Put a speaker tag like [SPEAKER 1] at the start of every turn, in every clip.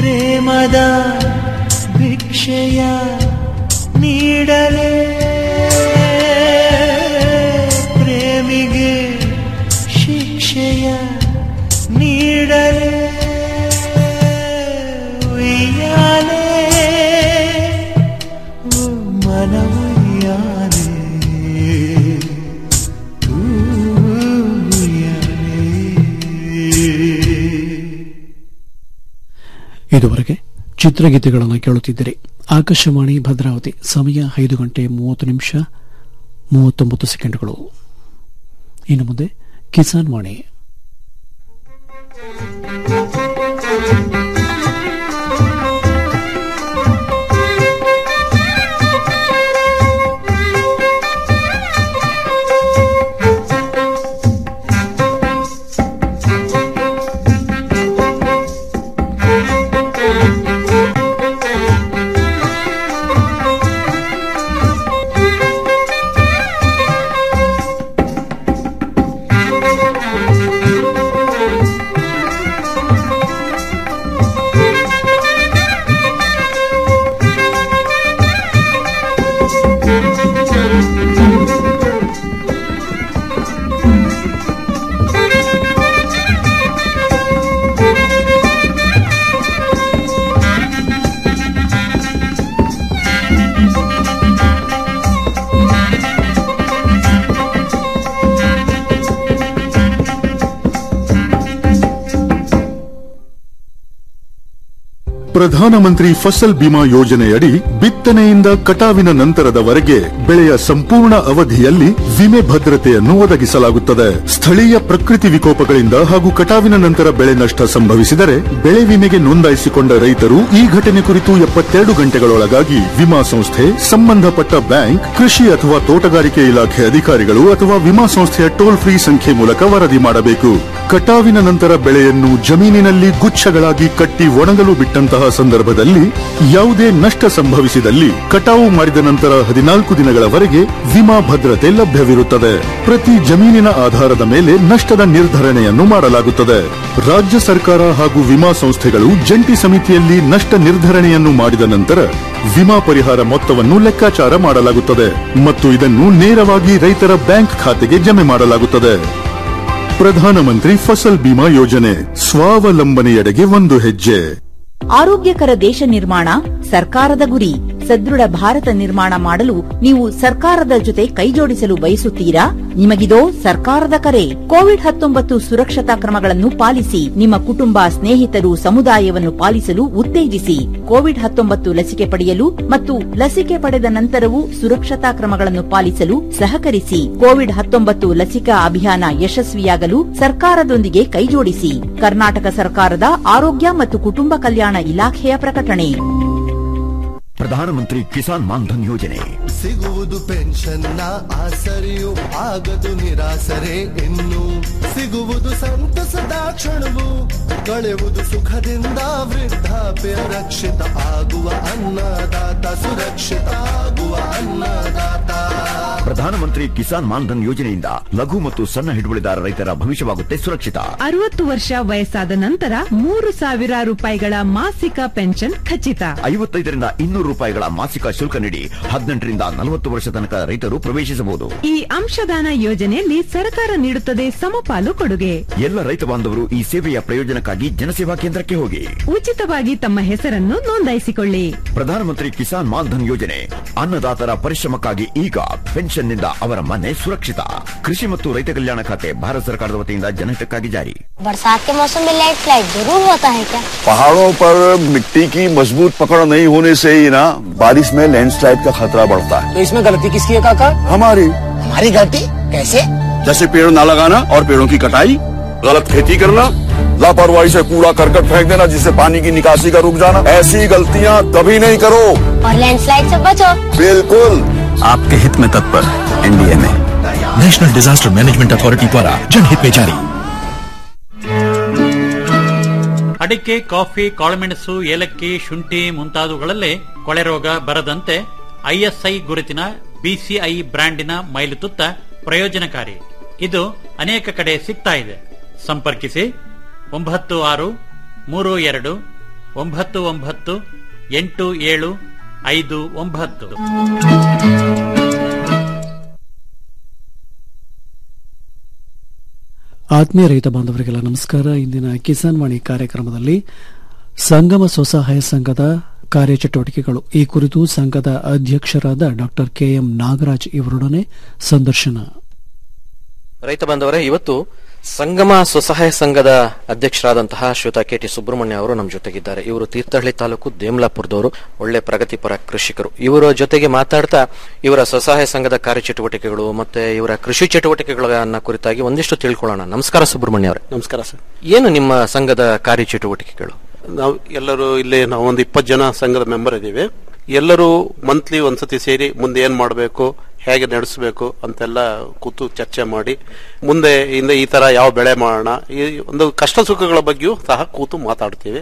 [SPEAKER 1] ಪ್ರೇಮದ ಭಿಕ್ಷೆಯ ನೀಡಲೇ ಪ್ರೇಮಿಗೆ ಶಿಕ್ಷೆಯ ನೀಡಲೇ ಉಯ್ಯಾಲೆ ಓ ಮನವುಯ್ಯಾಲೆ
[SPEAKER 2] ಇದುವರೆಗೆ ಚಿತ್ರಗೀತೆಗಳನ್ನು ಕೇಳುತ್ತಿದ್ದಿರಿ ಆಕಾಶವಾಣಿ ಭದ್ರಾವತಿ ಸಮಯ ಐದು ಗಂಟೆ ಮೂವತ್ತು ನಿಮಿಷ ಮೂವತ್ತೊಂಬತ್ತು ಸೆಕೆಂಡ್ಗಳು ಇನ್ನು ಮುಂದೆ ಕಿಸಾನ್ ವಾಣಿ
[SPEAKER 3] ಪ್ರಧಾನಮಂತ್ರಿ ಫಸಲ್ ಬಿಮಾ ಯೋಜನೆಯಡಿ ಬಿತ್ತನೆಯಿಂದ ಕಟಾವಿನ ನಂತರದವರೆಗೆ ಬೆಳೆಯ ಸಂಪೂರ್ಣ ಅವಧಿಯಲ್ಲಿ ವಿಮೆ ಭದ್ರತೆಯನ್ನು ಒದಗಿಸಲಾಗುತ್ತದೆ ಸ್ಥಳೀಯ ಪ್ರಕೃತಿ ವಿಕೋಪಗಳಿಂದ ಹಾಗೂ ಕಟಾವಿನ ನಂತರ ಬೆಳೆ ನಷ್ಟ ಸಂಭವಿಸಿದರೆ ಬೆಳೆ ವಿಮೆಗೆ ನೋಂದಾಯಿಸಿಕೊಂಡ ರೈತರು ಈ ಘಟನೆ ಕುರಿತು ಎಪ್ಪತ್ತೆರಡು ಗಂಟೆಗಳೊಳಗಾಗಿ ವಿಮಾ ಸಂಸ್ಥೆ ಸಂಬಂಧಪಟ್ಟ ಬ್ಯಾಂಕ್ ಕೃಷಿ ಅಥವಾ ತೋಟಗಾರಿಕೆ ಇಲಾಖೆ ಅಧಿಕಾರಿಗಳು ಅಥವಾ ವಿಮಾ ಸಂಸ್ಥೆಯ ಟೋಲ್ ಫ್ರೀ ಸಂಖ್ಯೆ ಮೂಲಕ ವರದಿ ಮಾಡಬೇಕು ಕಟಾವಿನ ನಂತರ ಬೆಳೆಯನ್ನು ಜಮೀನಿನಲ್ಲಿ ಗುಚ್ಛಗಳಾಗಿ ಕಟ್ಟಿ ಒಣಗಲು ಬಿಟ್ಟಂತಹ ಸಂದರ್ಭದಲ್ಲಿ ಯಾವುದೇ ನಷ್ಟ ಸಂಭವಿಸಿದಲ್ಲಿ ಕಟಾವು ಮಾಡಿದ ನಂತರ ಹದಿನಾಲ್ಕು ದಿನಗಳವರೆಗೆ ವಿಮಾ ಭದ್ರತೆ ಲಭ್ಯವಿರುತ್ತದೆ ಪ್ರತಿ ಜಮೀನಿನ ಆಧಾರದ ಮೇಲೆ ನಷ್ಟದ ನಿರ್ಧರಣೆಯನ್ನು ಮಾಡಲಾಗುತ್ತದೆ ರಾಜ್ಯ ಸರ್ಕಾರ ಹಾಗೂ ವಿಮಾ ಸಂಸ್ಥೆಗಳು ಜಂಟಿ ಸಮಿತಿಯಲ್ಲಿ ನಷ್ಟ ನಿರ್ಧರಣೆಯನ್ನು ಮಾಡಿದ ನಂತರ ವಿಮಾ ಪರಿಹಾರ ಮೊತ್ತವನ್ನು ಲೆಕ್ಕಾಚಾರ ಮಾಡಲಾಗುತ್ತದೆ ಮತ್ತು ಇದನ್ನು ನೇರವಾಗಿ ರೈತರ ಬ್ಯಾಂಕ್ ಖಾತೆಗೆ ಜಮೆ ಮಾಡಲಾಗುತ್ತದೆ ಪ್ರಧಾನಮಂತ್ರಿ ಫಸಲ್ ಬಿಮಾ ಯೋಜನೆ ಸ್ವಾವಲಂಬನೆಯೆಡೆಗೆ ಒಂದು ಹೆಜ್ಜೆ
[SPEAKER 4] ಆರೋಗ್ಯಕರ ದೇಶ ನಿರ್ಮಾಣ ಸರ್ಕಾರದ ಗುರಿ ಸದೃಢ ಭಾರತ ನಿರ್ಮಾಣ ಮಾಡಲು ನೀವು ಸರ್ಕಾರದ ಜೊತೆ ಕೈಜೋಡಿಸಲು ಬಯಸುತ್ತೀರಾ ನಿಮಗಿದೋ ಸರ್ಕಾರದ ಕರೆ ಕೋವಿಡ್ ಹತ್ತೊಂಬತ್ತು ಸುರಕ್ಷತಾ ಕ್ರಮಗಳನ್ನು ಪಾಲಿಸಿ ನಿಮ್ಮ ಕುಟುಂಬ ಸ್ನೇಹಿತರು ಸಮುದಾಯವನ್ನು ಪಾಲಿಸಲು ಉತ್ತೇಜಿಸಿ ಕೋವಿಡ್ ಹತ್ತೊಂಬತ್ತು ಲಸಿಕೆ ಪಡೆಯಲು ಮತ್ತು ಲಸಿಕೆ ಪಡೆದ ನಂತರವೂ ಸುರಕ್ಷತಾ ಕ್ರಮಗಳನ್ನು ಪಾಲಿಸಲು ಸಹಕರಿಸಿ ಕೋವಿಡ್ ಹತ್ತೊಂಬತ್ತು ಲಸಿಕಾ ಅಭಿಯಾನ ಯಶಸ್ವಿಯಾಗಲು ಸರ್ಕಾರದೊಂದಿಗೆ ಕೈಜೋಡಿಸಿ ಕರ್ನಾಟಕ ಸರ್ಕಾರದ ಆರೋಗ್ಯ ಮತ್ತು ಕುಟುಂಬ ಕಲ್ಯಾಣ ಇಲಾಖೆಯ ಪ್ರಕಟಣೆ
[SPEAKER 5] ಪ್ರಧಾನಮಂತ್ರಿ ಕಿಸಾನ್ ಮಾನ್ಧನ್ ಯೋಜನೆ
[SPEAKER 6] ಸಿಗುವುದು ಪೆನ್ಷನ್ನ ಆಸರೆಯು ಆಗದು ನಿರಾಸರೆ ಇನ್ನು ಸಿಗುವುದು ಸಂತಸದ ಕ್ಷಣವು ಕಳೆಯುವುದು ಸುಖದಿಂದ ವೃದ್ಧಾಪ್ಯ ರಕ್ಷಿತ ಆಗುವ ಅನ್ನದಾತ ಸುರಕ್ಷಿತ ಆಗುವ ಅನ್ನದಾತ
[SPEAKER 5] ಪ್ರಧಾನಮಂತ್ರಿ ಕಿಸಾನ್ ಮಾನ್ಧನ್ ಯೋಜನೆಯಿಂದ ಲಘು ಮತ್ತು ಸಣ್ಣ ಹಿಡುವಳಿದಾರ ರೈತರ ಭವಿಷ್ಯವಾಗುತ್ತೆ ಸುರಕ್ಷಿತ
[SPEAKER 7] ಅರವತ್ತು ವರ್ಷ ವಯಸ್ಸಾದ ನಂತರ ಮೂರು ಸಾವಿರ ರೂಪಾಯಿಗಳ ಮಾಸಿಕ ಪೆನ್ಷನ್ ಖಚಿತ
[SPEAKER 5] ಐವತ್ತೈದರಿಂದ ಇನ್ನೂರು ರೂಪಾಯಿಗಳ ಮಾಸಿಕ ಶುಲ್ಕ ನೀಡಿ ಹದಿನೆಂಟರಿಂದ ನಲವತ್ತು ವರ್ಷ ತನಕ ರೈತರು ಪ್ರವೇಶಿಸಬಹುದು
[SPEAKER 7] ಈ ಅಂಶದಾನ ಯೋಜನೆಯಲ್ಲಿ ಸರ್ಕಾರ ನೀಡುತ್ತದೆ ಸಮಪಾಲು ಕೊಡುಗೆ
[SPEAKER 5] ಎಲ್ಲ ರೈತ ಬಾಂಧವರು ಈ ಸೇವೆಯ ಪ್ರಯೋಜನಕ್ಕಾಗಿ ಜನಸೇವಾ ಕೇಂದ್ರಕ್ಕೆ ಹೋಗಿ
[SPEAKER 7] ಉಚಿತವಾಗಿ ತಮ್ಮ ಹೆಸರನ್ನು ನೋಂದಾಯಿಸಿಕೊಳ್ಳಿ
[SPEAKER 5] ಪ್ರಧಾನಮಂತ್ರಿ ಕಿಸಾನ್ ಮಾನ್ಧನ್ ಯೋಜನೆ ಅನ್ನದಾತರ ಪರಿಶ್ರಮಕ್ಕಾಗಿ ಈಗ ಪೆನ್ಷನ್ನಿಂದ ಅವರ ಮನೆ ಸುರಕ್ಷಿತ ಕೃಷಿ ಮತ್ತು ರೈತ ಕಲ್ಯಾಣ ಖಾತೆ ಭಾರತ ಸರ್ಕಾರದ ವತಿಯಿಂದ ಜನಹಿತಕ್ಕಾಗಿ ಜಾರಿ
[SPEAKER 8] बरसात के मौसम में लाइट फ्लाइट जरूर होता है क्या
[SPEAKER 9] पहाड़ों पर मिट्टी की मजबूत पकड़ नहीं होने से ही ना बारिश में लैंडस्लाइड का खतरा बढ़ता है
[SPEAKER 10] तो इसमें गलती किसकी है काका
[SPEAKER 9] हमारी
[SPEAKER 10] हमारी गलती कैसे
[SPEAKER 9] जैसे पेड़ ना लगाना और पेड़ों की कटाई गलत खेती करना लापरवाही से कूड़ा करकट फेंक देना जिससे पानी की निकासी का रुक जाना ऐसी गलतियाँ कभी नहीं करो
[SPEAKER 8] और लैंडस्लाइड से बचो
[SPEAKER 9] बिल्कुल
[SPEAKER 11] आपके हित में तत्पर एनडीए में नेशनल डिजास्टर मैनेजमेंट अथॉरिटी द्वारा जनहित में जारी
[SPEAKER 12] ಅಡಿಕೆ ಕಾಫಿ ಕಾಳುಮೆಣಸು ಏಲಕ್ಕಿ ಶುಂಠಿ ಮುಂತಾದವುಗಳಲ್ಲೇ ಕೊಳೆ ರೋಗ ಬರದಂತೆ ಐಎಸ್ಐ ಗುರುತಿನ ಬಿಸಿಐ ಬ್ರ್ಯಾಂಡಿನ ಮೈಲುತುತ್ತ ಪ್ರಯೋಜನಕಾರಿ ಇದು ಅನೇಕ ಕಡೆ ಸಿಗ್ತಾ ಇದೆ ಸಂಪರ್ಕಿಸಿ ಒಂಬತ್ತು ಆರು ಮೂರು ಎರಡು ಒಂಬತ್ತು ಒಂಬತ್ತು ಎಂಟು ಏಳು ಐದು ಒಂಬತ್ತು
[SPEAKER 2] ಆತ್ಮೀಯ ರೈತ ಬಾಂಧವರಿಗೆಲ್ಲ ನಮಸ್ಕಾರ ಇಂದಿನ ಕಿಸಾನ್ ವಾಣಿ ಕಾರ್ಯಕ್ರಮದಲ್ಲಿ ಸಂಗಮ ಸ್ವಸಹಾಯ ಸಂಘದ ಕಾರ್ಯಚಟುವಟಿಕೆಗಳು ಈ ಕುರಿತು ಸಂಘದ ಅಧ್ಯಕ್ಷರಾದ ಡಾಕ್ಟರ್ ಕೆಎಂ ನಾಗರಾಜ್ ಇವರೊಡನೆ ಸಂದರ್ಶನ
[SPEAKER 13] ರೈತ ಬಾಂಧವರೇ ಇವತ್ತು ಸಂಗಮ ಸ್ವಸಹಾಯ ಸಂಘದ ಅಧ್ಯಕ್ಷರಾದಂತಹ ಶ್ವೇತಾ ಕೆಟಿ ಸುಬ್ರಹ್ಮಣ್ಯ ಅವರು ನಮ್ಮ ಜೊತೆಗಿದ್ದಾರೆ ಇವರು ತೀರ್ಥಹಳ್ಳಿ ತಾಲೂಕು ದೇಮ್ಲಾಪುರದವರು ಒಳ್ಳೆ ಪ್ರಗತಿಪರ ಕೃಷಿಕರು ಇವರ ಜೊತೆಗೆ ಮಾತಾಡ್ತಾ ಇವರ ಸ್ವಸಹಾಯ ಸಂಘದ ಕಾರ್ಯಚಟುವಟಿಕೆಗಳು ಮತ್ತೆ ಇವರ ಕೃಷಿ ಚಟುವಟಿಕೆಗಳನ್ನ ಕುರಿತಾಗಿ ಒಂದಿಷ್ಟು ತಿಳ್ಕೊಳ್ಳೋಣ ನಮಸ್ಕಾರ ಸುಬ್ರಹ್ಮಣ್ಯ ಅವರೇ
[SPEAKER 14] ನಮಸ್ಕಾರ ಸರ್
[SPEAKER 13] ಏನು ನಿಮ್ಮ ಸಂಘದ ಕಾರ್ಯಚಟುವಟಿಕೆಗಳು
[SPEAKER 14] ನಾವು ಎಲ್ಲರೂ ಇಲ್ಲಿ ನಾವು ಒಂದು ಇಪ್ಪತ್ತು ಜನ ಸಂಘದ ಮೆಂಬರ್ ಇದ್ದೀವಿ ಎಲ್ಲರೂ ಮಂತ್ಲಿ ಒಂದ್ಸತಿ ಸೇರಿ ಮುಂದೆ ಏನ್ ಮಾಡಬೇಕು ಹೇಗೆ ನಡೆಸಬೇಕು ಅಂತೆಲ್ಲ ಕೂತು ಚರ್ಚೆ ಮಾಡಿ ಮುಂದೆ ಇಂದ ಈ ತರ ಯಾವ ಬೆಳೆ ಮಾಡೋಣ ಈ ಒಂದು ಕಷ್ಟ ಸುಖಗಳ ಬಗ್ಗೆಯೂ ಸಹ ಕೂತು ಮಾತಾಡ್ತೀವಿ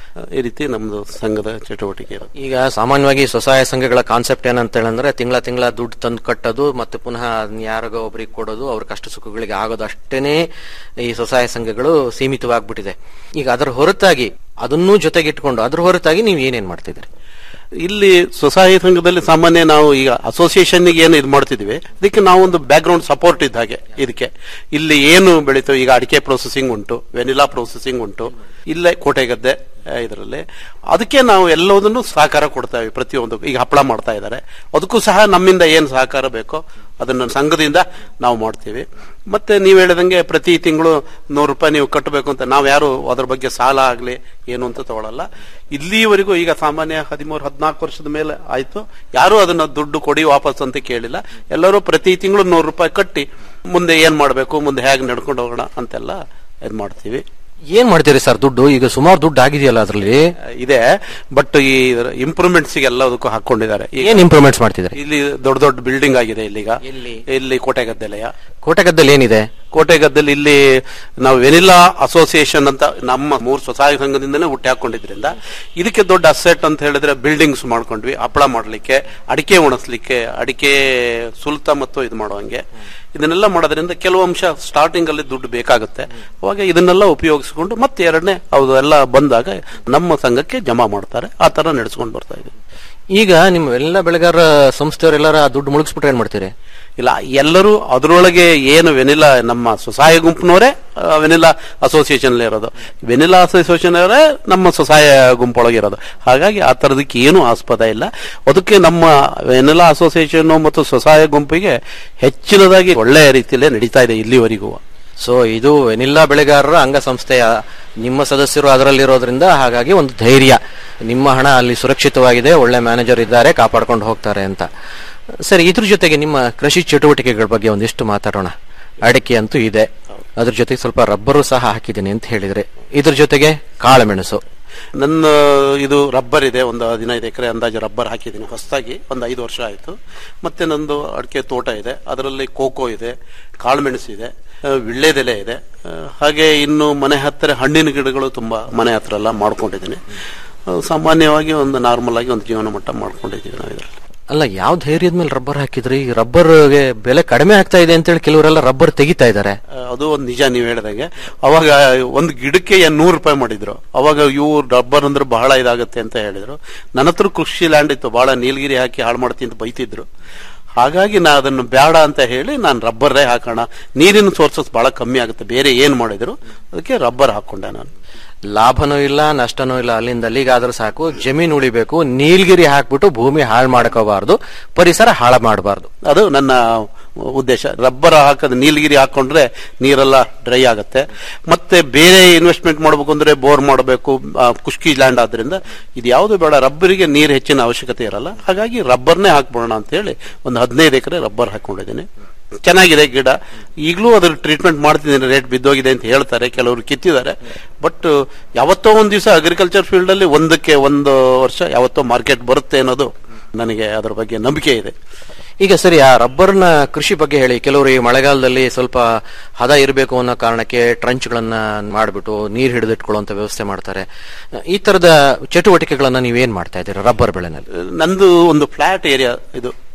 [SPEAKER 14] ಈ ರೀತಿ ನಮ್ದು ಸಂಘದ ಚಟುವಟಿಕೆ ಇರುತ್ತೆ
[SPEAKER 13] ಈಗ ಸಾಮಾನ್ಯವಾಗಿ ಸ್ವಸಹಾಯ ಸಂಘಗಳ ಕಾನ್ಸೆಪ್ಟ್ ಏನಂತ ಹೇಳಂದ್ರೆ ತಿಂಗಳ ತಿಂಗಳ ದುಡ್ಡು ತಂದು ಕಟ್ಟೋದು ಮತ್ತೆ ಪುನಃ ಅದ್ನ ಯಾರಿಗೋ ಒಬ್ರಿಗೆ ಕೊಡೋದು ಅವ್ರ ಕಷ್ಟ ಸುಖಗಳಿಗೆ ಆಗೋದು ಅಷ್ಟೇನೆ ಈ ಸ್ವಸಹಾಯ ಸಂಘಗಳು ಸೀಮಿತವಾಗ್ಬಿಟ್ಟಿದೆ ಈಗ ಅದರ ಹೊರತಾಗಿ ಅದನ್ನೂ ಜೊತೆಗಿಟ್ಕೊಂಡು ಅದ್ರ ಹೊರತಾಗಿ ನೀವು ಏನೇನ್ ಮಾಡ್ತಿದ್ರಿ
[SPEAKER 14] ಇಲ್ಲಿ ಸ್ವಸಹಾಯ ಸಂಘದಲ್ಲಿ ಸಾಮಾನ್ಯ ನಾವು ಈಗ ಅಸೋಸಿಯೇಷನ್ ಏನು ಇದು ಮಾಡ್ತಿದ್ವಿ ಅದಕ್ಕೆ ನಾವು ಒಂದು ಬ್ಯಾಕ್ ಗ್ರೌಂಡ್ ಸಪೋರ್ಟ್ ಇದ್ದ ಹಾಗೆ ಇದಕ್ಕೆ ಇಲ್ಲಿ ಏನು ಬೆಳೀತು ಈಗ ಅಡಿಕೆ ಪ್ರೊಸೆಸಿಂಗ್ ಉಂಟು ವೆನಿಲಾ ಪ್ರೊಸೆಸಿಂಗ್ ಉಂಟು ಇಲ್ಲೇ ಕೋಟೆಗದ್ದೆ ಇದರಲ್ಲಿ ಅದಕ್ಕೆ ನಾವು ಎಲ್ಲದನ್ನು ಸಹಕಾರ ಕೊಡ್ತಾ ಇವಿ ಪ್ರತಿಯೊಂದು ಈಗ ಹಪ್ಪಳ ಮಾಡ್ತಾ ಇದ್ದಾರೆ ಅದಕ್ಕೂ ಸಹ ನಮ್ಮಿಂದ ಏನು ಸಹಕಾರ ಬೇಕೋ ಅದನ್ನು ಸಂಘದಿಂದ ನಾವು ಮಾಡ್ತೀವಿ ಮತ್ತೆ ನೀವು ಹೇಳಿದಂಗೆ ಪ್ರತಿ ತಿಂಗಳು ನೂರು ರೂಪಾಯಿ ನೀವು ಕಟ್ಟಬೇಕು ಅಂತ ನಾವು ಯಾರು ಅದ್ರ ಬಗ್ಗೆ ಸಾಲ ಆಗಲಿ ಏನು ಅಂತ ತಗೊಳ್ಳಲ್ಲ ಇಲ್ಲಿವರೆಗೂ ಈಗ ಸಾಮಾನ್ಯ ಹದಿಮೂರು ಹದಿನಾಲ್ಕು ವರ್ಷದ ಮೇಲೆ ಆಯ್ತು ಯಾರು ಅದನ್ನ ದುಡ್ಡು ಕೊಡಿ ವಾಪಸ್ ಅಂತ ಕೇಳಿಲ್ಲ ಎಲ್ಲರೂ ಪ್ರತಿ ತಿಂಗಳು ನೂರು ರೂಪಾಯಿ ಕಟ್ಟಿ ಮುಂದೆ ಏನ್ ಮಾಡಬೇಕು ಮುಂದೆ ಹೇಗೆ ನಡ್ಕೊಂಡು ಹೋಗೋಣ ಅಂತೆಲ್ಲ ಇದು ಮಾಡ್ತೀವಿ
[SPEAKER 13] ಏನ್ ಮಾಡ್ತೀರಿ ಸರ್ ದುಡ್ಡು ಈಗ ಸುಮಾರು ದುಡ್ಡು ಆಗಿದೆಯಲ್ಲ ಅದರಲ್ಲಿ
[SPEAKER 14] ಇದೆ ಬಟ್ ಈ ಇಂಪ್ರೂವ್ಮೆಂಟ್ಸ್ ಎಲ್ಲದಕ್ಕೂ ಹಾಕೊಂಡಿದ್ದಾರೆ ಈಗ
[SPEAKER 13] ಏನ್ ಇಂಪ್ರೂವ್ಮೆಂಟ್ಸ್ ಮಾಡ್ತಿದ್ರಿ
[SPEAKER 14] ಇಲ್ಲಿ ದೊಡ್ಡ ದೊಡ್ಡ ಬಿಲ್ಡಿಂಗ್ ಆಗಿದೆ ಇಲ್ಲಿಗ ಇಲ್ಲಿ ಕೋಟೆಗದ್ದೆಲೆಯ
[SPEAKER 13] ಕೋಟೆಗದ್ದಲ್ಲಿ ಏನಿದೆ
[SPEAKER 14] ಕೋಟೆಗದ್ದಲ್ಲಿ ಇಲ್ಲಿ ನಾವು ವೆನಿಲಾ ಅಸೋಸಿಯೇಷನ್ ಅಂತ ನಮ್ಮ ಮೂರು ಸ್ವಸಹಾಯ ಸಂಘದಿಂದನೇ ಹುಟ್ಟಿ ಹಾಕೊಂಡಿದ್ರಿಂದ ಇದಕ್ಕೆ ದೊಡ್ಡ ಅಸೆಟ್ ಅಂತ ಹೇಳಿದ್ರೆ ಬಿಲ್ಡಿಂಗ್ಸ್ ಮಾಡ್ಕೊಂಡ್ವಿ ಹಪ್ಪಳ ಮಾಡ್ಲಿಕ್ಕೆ ಅಡಿಕೆ ಒಣಸ್ಲಿಕ್ಕೆ ಅಡಿಕೆ ಸುಲ್ತ ಮತ್ತು ಇದು ಮಾಡುವಂಗೆ ಇದನ್ನೆಲ್ಲ ಮಾಡೋದ್ರಿಂದ ಕೆಲವು ಅಂಶ ಸ್ಟಾರ್ಟಿಂಗ್ ಅಲ್ಲಿ ದುಡ್ಡು ಬೇಕಾಗುತ್ತೆ ಅವಾಗ ಇದನ್ನೆಲ್ಲ ಉಪಯೋಗಿಸಿಕೊಂಡು ಮತ್ತೆ ಎರಡನೇ ಅದು ಎಲ್ಲ ಬಂದಾಗ ನಮ್ಮ ಸಂಘಕ್ಕೆ ಜಮಾ ಮಾಡ್ತಾರೆ ಆ ತರ ನಡೆಸ್ಕೊಂಡು ಬರ್ತಾ ಇದೆ
[SPEAKER 13] ಈಗ ನಿಮ್ಮ ಎಲ್ಲ ಬೆಳೆಗಾರ ಸಂಸ್ಥೆಯವರೆಲ್ಲರ ಆ ದುಡ್ಡು ಮುಳುಗಿಸ್ಬಿಟ್ರೆ ಏನ್ ಮಾಡ್ತೀರಿ
[SPEAKER 14] ಇಲ್ಲ ಎಲ್ಲರೂ ಅದರೊಳಗೆ ಏನು ವೆನಿಲಾ ನಮ್ಮ ಸ್ವಸಹಾಯ ಗುಂಪಿನವರೇ ವೆನಿಲಾ ಅಸೋಸಿಯೇಷನ್ ಇರೋದು ವೆನಿಲಾ ಅಸೋಸಿಯೇಷನ್ ಅವರೇ ನಮ್ಮ ಸ್ವಸಹಾಯ ಗುಂಪೊಳಗೆ ಇರೋದು ಹಾಗಾಗಿ ಆ ತರದಕ್ಕೆ ಏನೂ ಆಸ್ಪದ ಇಲ್ಲ ಅದಕ್ಕೆ ನಮ್ಮ ವೆನಿಲಾ ಅಸೋಸಿಯೇಷನ್ ಮತ್ತು ಸ್ವಸಹಾಯ ಗುಂಪಿಗೆ ಹೆಚ್ಚಿನದಾಗಿ ಒಳ್ಳೆಯ ರೀತಿಯಲ್ಲೇ ನಡೀತಾ ಇದೆ ಇಲ್ಲಿವರೆಗೂ
[SPEAKER 13] ಸೊ ಇದು ವೆನಿಲ್ಲಾ ಬೆಳೆಗಾರರ ಅಂಗಸಂಸ್ಥೆಯ ನಿಮ್ಮ ಸದಸ್ಯರು ಅದರಲ್ಲಿರೋದ್ರಿಂದ ಹಾಗಾಗಿ ಒಂದು ಧೈರ್ಯ ನಿಮ್ಮ ಹಣ ಅಲ್ಲಿ ಸುರಕ್ಷಿತವಾಗಿದೆ ಒಳ್ಳೆ ಮ್ಯಾನೇಜರ್ ಇದ್ದಾರೆ ಕಾಪಾಡ್ಕೊಂಡು ಹೋಗ್ತಾರೆ ಅಂತ ಸರಿ ಇದ್ರ ಜೊತೆಗೆ ನಿಮ್ಮ ಕೃಷಿ ಚಟುವಟಿಕೆಗಳ ಬಗ್ಗೆ ಒಂದಿಷ್ಟು ಮಾತಾಡೋಣ ಅಡಿಕೆ ಅಂತೂ ಇದೆ ಅದ್ರ ಜೊತೆಗೆ ಸ್ವಲ್ಪ ರಬ್ಬರು ಸಹ ಹಾಕಿದ್ದೀನಿ ಅಂತ ಹೇಳಿದ್ರೆ ಇದ್ರ ಜೊತೆಗೆ ಕಾಳುಮೆಣಸು
[SPEAKER 14] ನನ್ನ ಇದು ರಬ್ಬರ್ ಇದೆ ಒಂದು ಹದಿನೈದು ಎಕರೆ ಅಂದಾಜು ರಬ್ಬರ್ ಹಾಕಿದ್ದೀನಿ ಹೊಸದಾಗಿ ಒಂದು ಐದು ವರ್ಷ ಆಯಿತು ಮತ್ತೆ ನಂದು ಅಡಿಕೆ ತೋಟ ಇದೆ ಅದರಲ್ಲಿ ಕೋಕೋ ಇದೆ ಕಾಳುಮೆಣಸು ಇದೆ ಆ, ವಿಳ್ಳೆದೆಲೆ ಇದೆ ಆ, ಹಾಗೆ ಇನ್ನು ಮನೆ ಹತ್ತಿರ ಹಣ್ಣಿನ ಗಿಡಗಳು ತುಂಬಾ ಮನೆ ಹತ್ರ ಎಲ್ಲ ಮಾಡ್ಕೊಂಡಿದ್ದೀನಿ ಆ, ಸಾಮಾನ್ಯವಾಗಿ ಒಂದು ನಾರ್ಮಲ್ ಆಗಿ ಒಂದು ಜೀವನ ಮಟ್ಟ ಮಾಡ್ಕೊಂಡಿದ್ದೀವಿ ನಾವು ಇದರಲ್ಲಿ
[SPEAKER 13] ಅಲ್ಲ ಯಾವ ಧೈರ್ಯದ ಮೇಲೆ ರಬ್ಬರ್ ಹಾಕಿದ್ರಿ ರಬ್ಬರ್ಗೆ ಬೆಲೆ ಕಡಿಮೆ ಆಗ್ತಾ ಇದೆ ಅಂತೇಳಿ ಕೆಲವರೆಲ್ಲ ರಬ್ಬರ್ ತೆಗಿತಾ ಇದ್ದಾರೆ
[SPEAKER 14] ಆ, ಅದು ಒಂದು ನಿಜ ನೀವು ಹೇಳಿದಾಗೆ ಅವಾಗ ಒಂದು ಗಿಡಕ್ಕೆ ಏನ್ ನೂರು ರೂಪಾಯಿ ಮಾಡಿದ್ರು ಅವಾಗ ಇವು ರಬ್ಬರ್ ಅಂದ್ರೆ ಬಹಳ ಇದಾಗುತ್ತೆ ಅಂತ ಹೇಳಿದ್ರು ನನ್ನ ಹತ್ರ ಕೃಷಿ ಲ್ಯಾಂಡ್ ಇತ್ತು ಬಹಳ ನೀಲಗಿರಿ ಹಾಕಿ ಹಾಳು ಮಾಡ್ತೀನಿ ಅಂತ ಬೈತಿದ್ರು ಹಾಗಾಗಿ ನಾ ಅದನ್ನು ಬೇಡ ಅಂತ ಹೇಳಿ ನಾನು ರಬ್ಬರೇ ಹಾಕೋಣ ನೀರಿನ ಸೋರ್ಸಸ್ ಬಹಳ ಕಮ್ಮಿ ಆಗುತ್ತೆ ಬೇರೆ ಏನ್ ಮಾಡಿದ್ರು ಅದಕ್ಕೆ ರಬ್ಬರ್ ಹಾಕೊಂಡೆ ನಾನು
[SPEAKER 13] ಲಾಭನೂ ಇಲ್ಲ ನಷ್ಟನೂ ಇಲ್ಲ ಅಲ್ಲಿಂದ ಅಲ್ಲಿಗಾದ್ರೂ ಸಾಕು ಜಮೀನು ಉಳಿಬೇಕು ನೀಲ್ಗಿರಿ ಹಾಕ್ಬಿಟ್ಟು ಭೂಮಿ ಹಾಳು ಮಾಡ್ಕೋಬಾರ್ದು ಪರಿಸರ ಹಾಳು ಮಾಡಬಾರ್ದು
[SPEAKER 14] ಅದು ನನ್ನ ಉದ್ದೇಶ ರಬ್ಬರ್ ಹಾಕದ ನೀಲಗಿರಿ ಹಾಕೊಂಡ್ರೆ ನೀರೆಲ್ಲ ಡ್ರೈ ಆಗುತ್ತೆ ಮತ್ತೆ ಬೇರೆ ಇನ್ವೆಸ್ಟ್ಮೆಂಟ್ ಮಾಡಬೇಕು ಅಂದ್ರೆ ಬೋರ್ ಮಾಡಬೇಕು ಕುಷ್ಕಿ ಲ್ಯಾಂಡ್ ಆದ್ರಿಂದ ಇದು ಯಾವುದು ಬೇಡ ರಬ್ಬರಿಗೆ ನೀರು ಹೆಚ್ಚಿನ ಅವಶ್ಯಕತೆ ಇರಲ್ಲ ಹಾಗಾಗಿ ರಬ್ಬರ್ನೇ ಹಾಕ್ಬಿಡೋಣ ಅಂತ ಹೇಳಿ ಒಂದು ಹದಿನೈದು ಎಕರೆ ರಬ್ಬರ್ ಹಾಕೊಂಡಿದ್ದೀನಿ ಚೆನ್ನಾಗಿದೆ ಗಿಡ ಈಗಲೂ ಅದ್ರ ಟ್ರೀಟ್ಮೆಂಟ್ ಮಾಡ್ತಿದ್ದೀನಿ ರೇಟ್ ಬಿದ್ದೋಗಿದೆ ಅಂತ ಹೇಳ್ತಾರೆ ಕೆಲವರು ಕಿತ್ತಿದ್ದಾರೆ ಬಟ್ ಯಾವತ್ತೋ ಒಂದು ದಿವಸ ಅಗ್ರಿಕಲ್ಚರ್ ಫೀಲ್ಡ್ ಅಲ್ಲಿ ಒಂದಕ್ಕೆ ಒಂದು ವರ್ಷ ಯಾವತ್ತೋ ಮಾರ್ಕೆಟ್ ಬರುತ್ತೆ ಅನ್ನೋದು ನನಗೆ ಅದರ ಬಗ್ಗೆ ನಂಬಿಕೆ ಇದೆ
[SPEAKER 13] ಈಗ ಸರಿ ಆ ರಬ್ಬರ್ನ ಕೃಷಿ ಬಗ್ಗೆ ಹೇಳಿ ಕೆಲವರು ಈ ಮಳೆಗಾಲದಲ್ಲಿ ಸ್ವಲ್ಪ ಹದ ಇರಬೇಕು ಅನ್ನೋ ಕಾರಣಕ್ಕೆ ಟ್ರಂಚ್ಗಳನ್ನ ಮಾಡಿಬಿಟ್ಟು ನೀರು ಹಿಡಿದಿಟ್ಕೊಳ್ಳುವಂತ ವ್ಯವಸ್ಥೆ ಮಾಡ್ತಾರೆ ಈ ತರದ ಚಟುವಟಿಕೆಗಳನ್ನ ನೀವೇನ್ ಮಾಡ್ತಾ ಇದ್ದೀರಾ ರಬ್ಬರ್ ಬೆಳೆನಲ್ಲಿ
[SPEAKER 14] ನಂದು ಒಂದು ಫ್ಲಾಟ್ ಏರಿಯಾ ಇದು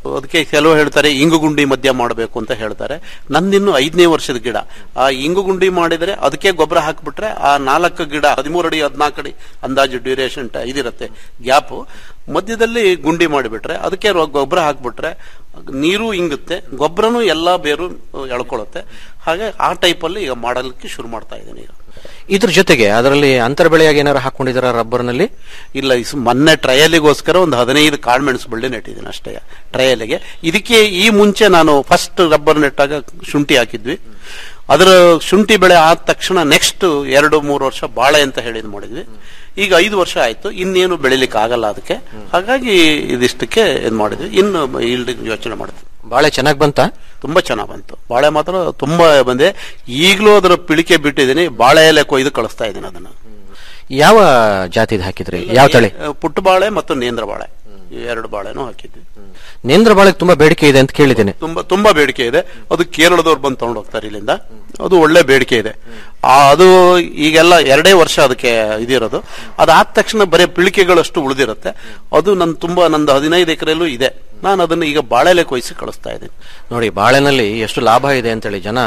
[SPEAKER 14] ಅದಕ್ಕೆ ಕೆಲವು ಹೇಳ್ತಾರೆ ಇಂಗು ಗುಂಡಿ ಮಧ್ಯ ಮಾಡಬೇಕು ಅಂತ ಹೇಳ್ತಾರೆ ನಂದಿನ್ನು ಐದನೇ ವರ್ಷದ ಗಿಡ ಆ ಇಂಗು ಗುಂಡಿ ಮಾಡಿದ್ರೆ ಅದಕ್ಕೆ ಗೊಬ್ಬರ ಹಾಕ್ಬಿಟ್ರೆ ಆ ನಾಲ್ಕು ಗಿಡ ಹದಿಮೂರು ಅಡಿ ಹದಿನಾಲ್ಕು ಅಡಿ ಅಂದಾಜು ಡ್ಯೂರೇಷನ್ ಇದಿರುತ್ತೆ ಗ್ಯಾಪ್ ಮಧ್ಯದಲ್ಲಿ ಗುಂಡಿ ಮಾಡಿಬಿಟ್ರೆ ಅದಕ್ಕೆ ರೋ- ಗೊಬ್ಬರ ಹಾಕ್ಬಿಟ್ರೆ ನೀರು ಇಂಗುತ್ತೆ ಗೊಬ್ಬರನು ಎಲ್ಲಾ ಬೇರು ಎಳ್ಕೊಳ್ಳುತ್ತೆ ಹಾಗೆ ಆ ಟೈಪ್ ಅಲ್ಲಿ ಈಗ ಮಾಡಲಿಕ್ಕೆ ಶುರು ಮಾಡ್ತಾ ಇದ್ದೀನಿ ಈಗ
[SPEAKER 13] ಇದ್ರ ಜೊತೆಗೆ ಅದರಲ್ಲಿ ಅಂತರ ಬೆಳೆಯಾಗಿ ಏನಾರು ಹಾಕೊಂಡಿದಾರ ರಬ್ಬರ್ನಲ್ಲಿ
[SPEAKER 14] ಇಲ್ಲ ಈ ಸು- ಮೊನ್ನೆ ಟ್ರಯಲಿಗೋಸ್ಕರ ಒಂದು ಹದಿನೈದು ಕಾಳುಮೆಣಸು ಬಳ್ಳಿ ನೆಟ್ಟಿದ್ದೀನಿ ಅಷ್ಟೇ ಟ್ರಯಲಿಗೆ ಇದಕ್ಕೆ ಈ ಮುಂಚೆ ನಾನು ಫಸ್ಟ್ ರಬ್ಬರ್ ನೆಟ್ಟಾಗ ಶುಂಠಿ ಹಾಕಿದ್ವಿ ಅದರ ಶುಂಠಿ ಬೆಳೆ ಆದ ತಕ್ಷಣ ನೆಕ್ಸ್ಟ್ ಎರಡು ಮೂರು ವರ್ಷ ಬಾಳೆ ಅಂತ ಹೇಳಿದ್ ಮಾಡಿದ್ವಿ ಈಗ ಐದು ವರ್ಷ ಆಯ್ತು ಇನ್ನೇನು ಬೆಳಿಲಿಕ್ಕೆ ಆಗಲ್ಲ ಅದಕ್ಕೆ ಹಾಗಾಗಿ ಇದಿಷ್ಟಕ್ಕೆ ಇದ್ ಮಾಡಿದ್ವಿ ಇನ್ನು ಈಲ್ಡ್ ಯೋಚನೆ ಮಾಡಿದ್ವಿ
[SPEAKER 13] ಬಾಳೆ ಚೆನ್ನಾಗಿ ಬಂತ
[SPEAKER 14] ತುಂಬಾ ಚೆನ್ನಾಗ್ ಬಂತು ಬಾಳೆ ಮಾತ್ರ ತುಂಬಾ ಬಂದೆ ಈಗಲೂ ಅದರ ಪಿಳಿಕೆ ಬಿಟ್ಟಿದ್ದೀನಿ ಬಾಳೆ ಎಲೆ ಕೊಯ್ದು ಕಳಿಸ್ತಾ ಇದ್ದೀನಿ ಅದನ್ನ
[SPEAKER 13] ಯಾವ ಜಾತಿದ್ ಹಾಕಿದ್ರಿ ಯಾವ ತಳಿ
[SPEAKER 14] ಪುಟ್ಟ ಬಾಳೆ ಮತ್ತು ನೇಂದ್ರ ಬಾಳೆ ಈ ಎರಡು ಬಾಳೆನೂ ಹಾಕಿದ್ವಿ
[SPEAKER 13] ನೇಂದ್ರ ಬಾಳೆಗೆ ತುಂಬಾ ಬೇಡಿಕೆ ಇದೆ ಅಂತ ಕೇಳಿದ್ದೇನೆ
[SPEAKER 14] ತುಂಬಾ ತುಂಬಾ ಬೇಡಿಕೆ ಇದೆ ಅದು ಕೇರಳದವ್ರು ಬಂದು ತಗೊಂಡು ಹೋಗ್ತಾರೆ ಇಲ್ಲಿಂದ ಅದು ಒಳ್ಳೆ ಬೇಡಿಕೆ ಇದೆ ಆ, ಅದು ಈಗೆಲ್ಲ ಎರಡೇ ವರ್ಷ ಅದಕ್ಕೆ ಇದಿರೋದು ಅದಾದ ತಕ್ಷಣ ಬರೀ ಪಿಳಿಕೆಗಳಷ್ಟು ಉಳಿದಿರುತ್ತೆ ಅದು ನನ್ ತುಂಬಾ ನಂದು ಹದಿನೈದು ಎಕರೆಲ್ಲೂ ಇದೆ ನಾನು ಅದನ್ನ ಈಗ ಬಾಳೆಲೆ ಕೊಯ್ಸಿ ಕಳಿಸ್ತಾ ಇದ್ದೀನಿ
[SPEAKER 13] ನೋಡಿ ಬಾಳೆನಲ್ಲಿ ಎಷ್ಟು ಲಾಭ ಇದೆ ಅಂತೇಳಿ ಜನ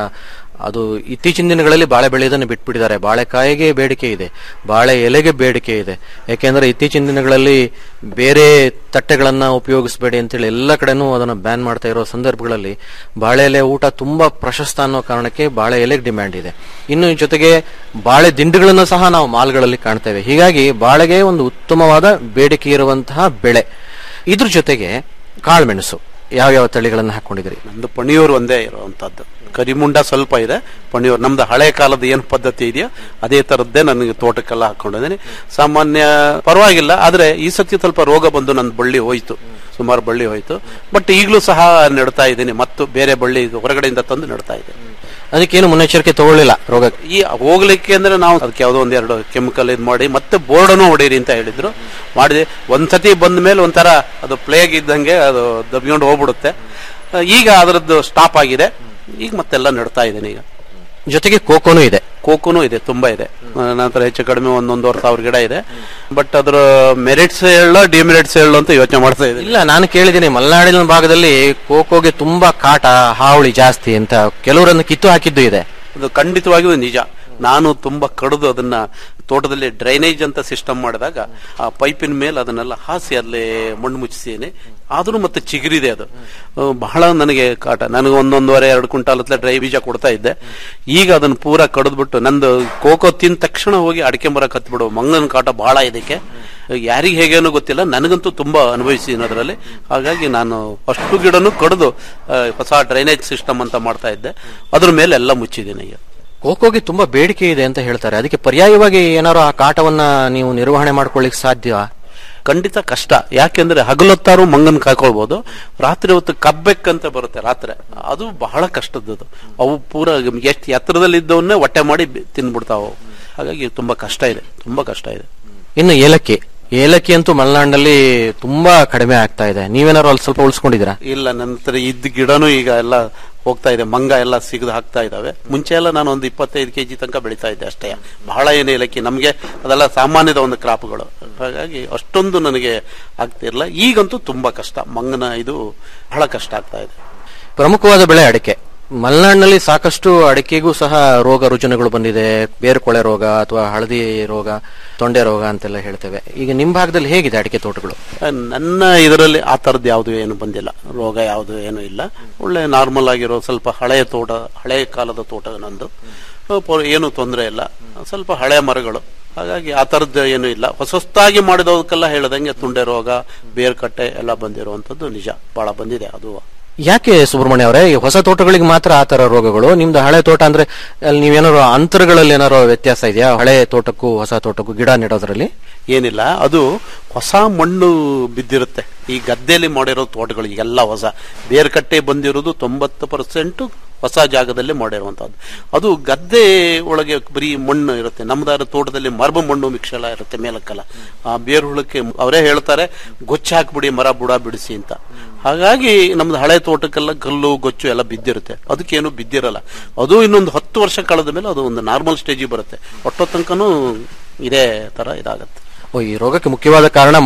[SPEAKER 13] ಅದು ಇತ್ತೀಚಿನ ದಿನಗಳಲ್ಲಿ ಬಾಳೆ ಬೆಳೆಯೋದನ್ನು ಬಿಟ್ಬಿಟ್ಟಿದ್ದಾರೆ ಬಾಳೆಕಾಯಿಗೆ ಬೇಡಿಕೆ ಇದೆ ಬಾಳೆ ಎಲೆಗೆ ಬೇಡಿಕೆ ಇದೆ ಯಾಕೆಂದ್ರೆ ಇತ್ತೀಚಿನ ದಿನಗಳಲ್ಲಿ ಬೇರೆ ತಟ್ಟೆಗಳನ್ನ ಉಪಯೋಗಿಸಬೇಡಿ ಅಂತೇಳಿ ಎಲ್ಲ ಕಡೆನೂ ಅದನ್ನ ಬ್ಯಾನ್ ಮಾಡ್ತಾ ಇರೋ ಸಂದರ್ಭಗಳಲ್ಲಿ ಬಾಳೆ ಎಲೆ ಊಟ ತುಂಬಾ ಪ್ರಶಸ್ತ ಅನ್ನೋ ಕಾರಣಕ್ಕೆ ಬಾಳೆ ಎಲೆಗೆ ಡಿಮ್ಯಾಂಡ್ ಇದೆ ಇನ್ನು ಜೊತೆಗೆ ಬಾಳೆ ದಿಂಡುಗಳನ್ನು ಸಹ ನಾವು ಮಾಲ್ಗಳಲ್ಲಿ ಕಾಣ್ತೇವೆ ಹೀಗಾಗಿ ಬಾಳೆಗೆ ಒಂದು ಉತ್ತಮವಾದ ಬೇಡಿಕೆ ಇರುವಂತಹ ಬೆಳೆ ಇದ್ರ ಜೊತೆಗೆ ಕಾಳುಮೆಣಸು ಯಾವ ಯಾವ ತಳಿಗಳನ್ನ ಹಾಕೊಂಡಿದ್ರಿ
[SPEAKER 14] ನಮ್ದು ಪಣಿಯೂರು ಒಂದೇ ಇರುವಂತದ್ದು ಕರಿಮುಂಡ ಸ್ವಲ್ಪ ಇದೆ ಪಣಿಯೂರು ನಮ್ದು ಹಳೆ ಕಾಲದ ಏನು ಪದ್ಧತಿ ಇದೆಯೋ ಅದೇ ತರದ್ದೇ ನನಗೆ ತೋಟಕ್ಕೆಲ್ಲ ಹಾಕೊಂಡಿದ್ದೀನಿ ಸಾಮಾನ್ಯ ಪರವಾಗಿಲ್ಲ ಆದ್ರೆ ಈ ಸತಿ ಸ್ವಲ್ಪ ರೋಗ ಬಂದು ನನ್ನ ಬಳ್ಳಿ ಹೋಯ್ತು ಸುಮಾರು ಬಳ್ಳಿ ಹೋಯ್ತು ಬಟ್ ಈಗಲೂ ಸಹ ನೆಡ್ತಾ ಇದ್ದೀನಿ ಮತ್ತು ಬೇರೆ ಬಳ್ಳಿ ಈಗ ಹೊರಗಡೆಯಿಂದ ತಂದು ನೆಡ್ತಾ ಇದ್ದೀನಿ
[SPEAKER 13] ಅದಕ್ಕೇನು ಮುನ್ನೆಚ್ಚರಿಕೆ ತಗೊಳ್ಳಿಲ್ಲ ರೋಗ
[SPEAKER 14] ಈ ಹೋಗ್ಲಿಕ್ಕೆ ಅಂದ್ರೆ ನಾವು ಅದಕ್ಕೆ ಯಾವುದೋ ಒಂದೆರಡು ಕೆಮಿಕಲ್ ಇದು ಮಾಡಿ ಮತ್ತೆ ಬೋರ್ಡನ್ನು ಹೊಡೀರಿ ಅಂತ ಹೇಳಿದ್ರು ಮಾಡಿದೆ ಒಂದ್ಸತಿ ಬಂದ ಮೇಲೆ ಒಂಥರ ಅದು ಪ್ಲೇಗ್ ಇದ್ದಂಗೆ ಅದು ದಬ್ಕೊಂಡು ಹೋಗ್ಬಿಡುತ್ತೆ ಆ, ಈಗ ಅದರದ್ದು ಸ್ಟಾಪ್ ಆಗಿದೆ ಈಗ ಮತ್ತೆಲ್ಲ ನೆಡ್ತಾ ಇದ್ದೀನಿ ಈಗ
[SPEAKER 13] ಜೊತೆಗೆ ಕೋಕೋನು ಇದೆ
[SPEAKER 14] ಕೋಕೋನು ಇದೆ ತುಂಬಾ ಇದೆ ಆ, ನಂತರ ಹೆಚ್ಚು ಕಡಿಮೆ ಒಂದೊಂದೂವರೆ ಸಾವಿರ ಗಿಡ ಇದೆ ಬಟ್ ಅದ್ರ ಮೆರಿಟ್ಸ್ ಹೇಳೋ ಡಿಮೆರಿಟ್ಸ್ ಹೇಳೋ ಅಂತ ಯೋಚನೆ ಮಾಡ್ತಾ ಇದ್ದೀನಿ
[SPEAKER 13] ಇಲ್ಲ ನಾನು ಕೇಳಿದ್ದೀನಿ ಮಲೆನಾಡಿನ ಭಾಗದಲ್ಲಿ ಕೋಕೋಗೆ ತುಂಬಾ ಕಾಟ ಹಾವಳಿ ಜಾಸ್ತಿ ಅಂತ ಕೆಲವರನ್ನು ಕಿತ್ತು ಹಾಕಿದ್ದು ಇದೆ
[SPEAKER 14] ಅದು ಖಂಡಿತವಾಗಿಯೂ ನಿಜ ನಾನು ತುಂಬಾ ಕಡಿದು ಅದನ್ನ ತೋಟದಲ್ಲಿ ಡ್ರೈನೇಜ್ ಅಂತ ಸಿಸ್ಟಮ್ ಮಾಡಿದಾಗ ಆ ಪೈಪಿನ ಮೇಲೆ ಅದನ್ನೆಲ್ಲ ಹಾಸಿ ಅಲ್ಲಿ ಮಣ್ಣು ಮುಚ್ಚಿಸೇನೆ ಆದ್ರೂ ಮತ್ತೆ ಚಿಗುರಿದೆ ಅದು ಆ, ಬಹಳ ನನಗೆ ಕಾಟ ನನಗೆ ಒಂದೊಂದುವರೆ ಎರಡು ಕ್ವಿಂಟಾಲ್ ಹತ್ಲೆ ಡ್ರೈ ಬೀಜ ಕೊಡ್ತಾ ಇದ್ದೆ ಈಗ ಅದನ್ನ ಪೂರಾ ಕಡಿದ್ಬಿಟ್ಟು ನಂದು ಕೋಕೋ ತಿಂದ ತಕ್ಷಣ ಹೋಗಿ ಅಡಿಕೆ ಮರ ಕತ್ಬಿಡು ಮಂಗನ ಕಾಟ ಬಹಳ ಇದಕ್ಕೆ ಯಾರಿಗೆ ಹೇಗೇನೋ ಗೊತ್ತಿಲ್ಲ ನನಗಂತೂ ತುಂಬಾ ಅನುಭವಿಸಿದ್ದೀನಿ ಅದರಲ್ಲಿ ಹಾಗಾಗಿ ನಾನು ಅಷ್ಟು ಗಿಡನು ಕಡಿದು ಆ, ಹೊಸ ಡ್ರೈನೇಜ್ ಸಿಸ್ಟಮ್ ಅಂತ ಮಾಡ್ತಾ ಇದ್ದೆ ಅದ್ರ ಮೇಲೆ ಎಲ್ಲ ಮುಚ್ಚಿದ್ದೀನಿ ಈಗ
[SPEAKER 13] ಕೋಕೋಗೆ ತುಂಬಾ ಬೇಡಿಕೆ ಇದೆ ಅಂತ ಹೇಳ್ತಾರೆ ಅದಕ್ಕೆ ಪರ್ಯಾಯವಾಗಿ ಏನಾದ್ರು ಆ ಕಾಟವನ್ನ ನೀವು ನಿರ್ವಹಣೆ ಮಾಡ್ಕೊಳ್ಳಿಕ್ ಸಾಧ್ಯ
[SPEAKER 14] ಖಂಡಿತ ಕಷ್ಟ ಯಾಕೆಂದ್ರೆ ಹಗಲೊತ್ತಾರು ಮಂಗನ್ ಕಾಯ್ಕೊಳ್ಬಹುದು ರಾತ್ರಿ ಹೊತ್ತು ಕಬ್ಬೆಕ್ ಅಂತ ಬರುತ್ತೆ ರಾತ್ರಿ ಅದು ಬಹಳ ಕಷ್ಟದ್ದು ಅವು ಪೂರ ಎಷ್ಟು ಎತ್ತರದಲ್ಲಿ ಇದ್ದವನ್ನೇ ಹೊಟ್ಟೆ ಮಾಡಿ ಬಿ- ತಿಂದ್ಬಿಡ್ತಾವು ಹಾಗಾಗಿ ತುಂಬಾ ಕಷ್ಟ ಇದೆ ತುಂಬಾ ಕಷ್ಟ ಇದೆ
[SPEAKER 13] ಇನ್ನು ಏಲಕ್ಕಿ ಏಲಕ್ಕಿ ಅಂತೂ ಮಲೆನಾಡಿನಲ್ಲಿ ತುಂಬಾ ಕಡಿಮೆ ಆಗ್ತಾ ಇದೆ ನೀವೇನಾದ್ರು ಅಲ್ಲಿ ಸ್ವಲ್ಪ ಉಳಿಸ್ಕೊಂಡಿದ್ದೀರಾ
[SPEAKER 14] ಇಲ್ಲ ನಂತರ ಇದ್ದ ಗಿಡನೂ ಈಗ ಎಲ್ಲ ಹೋಗ್ತಾ ಇದೆ ಮಂಗ ಎಲ್ಲ ಸಿಗದು ಹಾಕ್ತಾ ಇದಾವೆ ಮುಂಚೆ ಎಲ್ಲ ನಾನು ಒಂದು ಇಪ್ಪತ್ತೈದು ಕೆಜಿ ತನಕ ಬೆಳೀತಾ ಇದ್ದೆ ಅಷ್ಟೇ ಬಹಳ ಏನು ಏಲಕ್ಕಿ ನಮಗೆ ಅದೆಲ್ಲ ಸಾಮಾನ್ಯದ ಒಂದು ಕ್ರಾಪ್ಗಳು ಹಾಗಾಗಿ ಅಷ್ಟೊಂದು ನನಗೆ ಆಗ್ತಿರ್ಲಿಲ್ಲ ಈಗಂತೂ ತುಂಬಾ ಕಷ್ಟ ಮಂಗನ ಇದು ಬಹಳ ಕಷ್ಟ ಆಗ್ತಾ ಇದೆ
[SPEAKER 13] ಪ್ರಮುಖವಾದ ಬೆಳೆ ಅಡಿಕೆ ಮಲೆನಾಡಿನಲ್ಲಿ ಸಾಕಷ್ಟು ಅಡಿಕೆಗೂ ಸಹ ರೋಗ ರುಜಿನಗಳು ಬಂದಿದೆ ಬೇರುಕೊಳೆ ರೋಗ ಅಥವಾ ಹಳದಿ ರೋಗ ತೊಂಡೆ ರೋಗ ಅಂತೆಲ್ಲ ಹೇಳ್ತೇವೆ ಈಗ ನಿಮ್ ಭಾಗದಲ್ಲಿ ಹೇಗಿದೆ ಅಡಿಕೆ ತೋಟಗಳು
[SPEAKER 14] ಆ, ನನ್ನ ಇದರಲ್ಲಿ ಆ ತರದ್ದು ಯಾವುದು ಏನು ಬಂದಿಲ್ಲ ರೋಗ ಯಾವುದು ಏನು ಇಲ್ಲ ಒಳ್ಳೆ ನಾರ್ಮಲ್ ಆಗಿರೋ ಸ್ವಲ್ಪ ಹಳೆಯ ತೋಟ ಹಳೆಯ ಕಾಲದ ತೋಟ ನಂದು ಆ, ಪೊ- ಏನು ತೊಂದರೆ ಇಲ್ಲ ಸ್ವಲ್ಪ ಹಳೆಯ ಮರಗಳು ಹಾಗಾಗಿ ಆ ತರದ್ದು ಏನು ಇಲ್ಲ ಹೊಸ ಹೊಸದಾಗಿ ಮಾಡಿದವಕ್ಕೆಲ್ಲ ಹೇಳ್ದಂಗೆ ತುಂಡೆ ರೋಗ ಬೇರ್ಕಟ್ಟೆ ಎಲ್ಲ ಬಂದಿರುವಂತದ್ದು ನಿಜ ಬಹಳ ಬಂದಿದೆ ಅದು
[SPEAKER 13] ಯಾಕೆ ಸುಬ್ರಹ್ಮಣ್ಯ ಅವರೇ ಈ ಹೊಸ ತೋಟಗಳಿಗೆ ಮಾತ್ರ ಆ ತರ ರೋಗಗಳು ನಿಮ್ದು ಹಳೆ ತೋಟ ಅಂದ್ರೆ ಅಲ್ಲಿ ನೀವೇನಾದ್ರು ಅಂತರಗಳಲ್ಲಿ ಏನಾದ್ರು ವ್ಯತ್ಯಾಸ ಇದೆಯಾ ಹಳೆ ತೋಟಕ್ಕೂ ಹೊಸ ತೋಟಕ್ಕೂ ಗಿಡ ನೆಡೋದ್ರಲ್ಲಿ
[SPEAKER 14] ಏನಿಲ್ಲ ಅದು ಹೊಸ ಮಣ್ಣು ಬಿದ್ದಿರುತ್ತೆ ಈ ಗದ್ದೆಯಲ್ಲಿ ಮಾಡಿರೋ ತೋಟಗಳು ಎಲ್ಲ ಹೊಸ ಬೇರ್ಕಟ್ಟೆ ಬಂದಿರೋದು ತೊಂಬತ್ತು ಪರ್ಸೆಂಟ್ ಹೊಸ ಜಾಗದಲ್ಲಿ ಮಾಡಿರುವಂತದ್ದು ಅದು ಗದ್ದೆ ಒಳಗೆ ಬರೀ ಮಣ್ಣು ಇರುತ್ತೆ ನಮ್ದಾರ ತೋಟದಲ್ಲಿ ಮರಬ ಮಣ್ಣು ಮಿಕ್ಸ್ ಎಲ್ಲ ಇರುತ್ತೆ ಮೇಲಕ್ಕೆಲ್ಲ ಆ ಬೇರು ಹುಳಕ್ಕೆ ಅವರೇ ಹೇಳ್ತಾರೆ ಗೊಚ್ಚ ಹಾಕ್ಬಿಡಿ ಮರ ಬುಡ ಬಿಡಿಸಿ ಅಂತ ಹಾಗಾಗಿ ನಮ್ದು ಹಳೆ ತೋಟಕ್ಕೆಲ್ಲ ಕಲ್ಲು ಗೊಚ್ಚು ಎಲ್ಲ ಬಿದ್ದಿರುತ್ತೆ ಅದಕ್ಕೇನು ಬಿದ್ದಿರಲ್ಲ ಅದು ಇನ್ನೊಂದು ಹತ್ತು ವರ್ಷ ಕಳೆದ ಮೇಲೆ ಅದು ಒಂದು ನಾರ್ಮಲ್ ಸ್ಟೇಜಿಗೆ ಬರುತ್ತೆ ಒಟ್ಟೋ ತನಕನೂ ಇದೇ ತರ ಇದಾಗತ್ತೆ
[SPEAKER 13] ಓ ಈ ರೋಗಕ್ಕೆ ಮುಖ್ಯವಾದ ಕಾರಣ ಮಣ್ಣು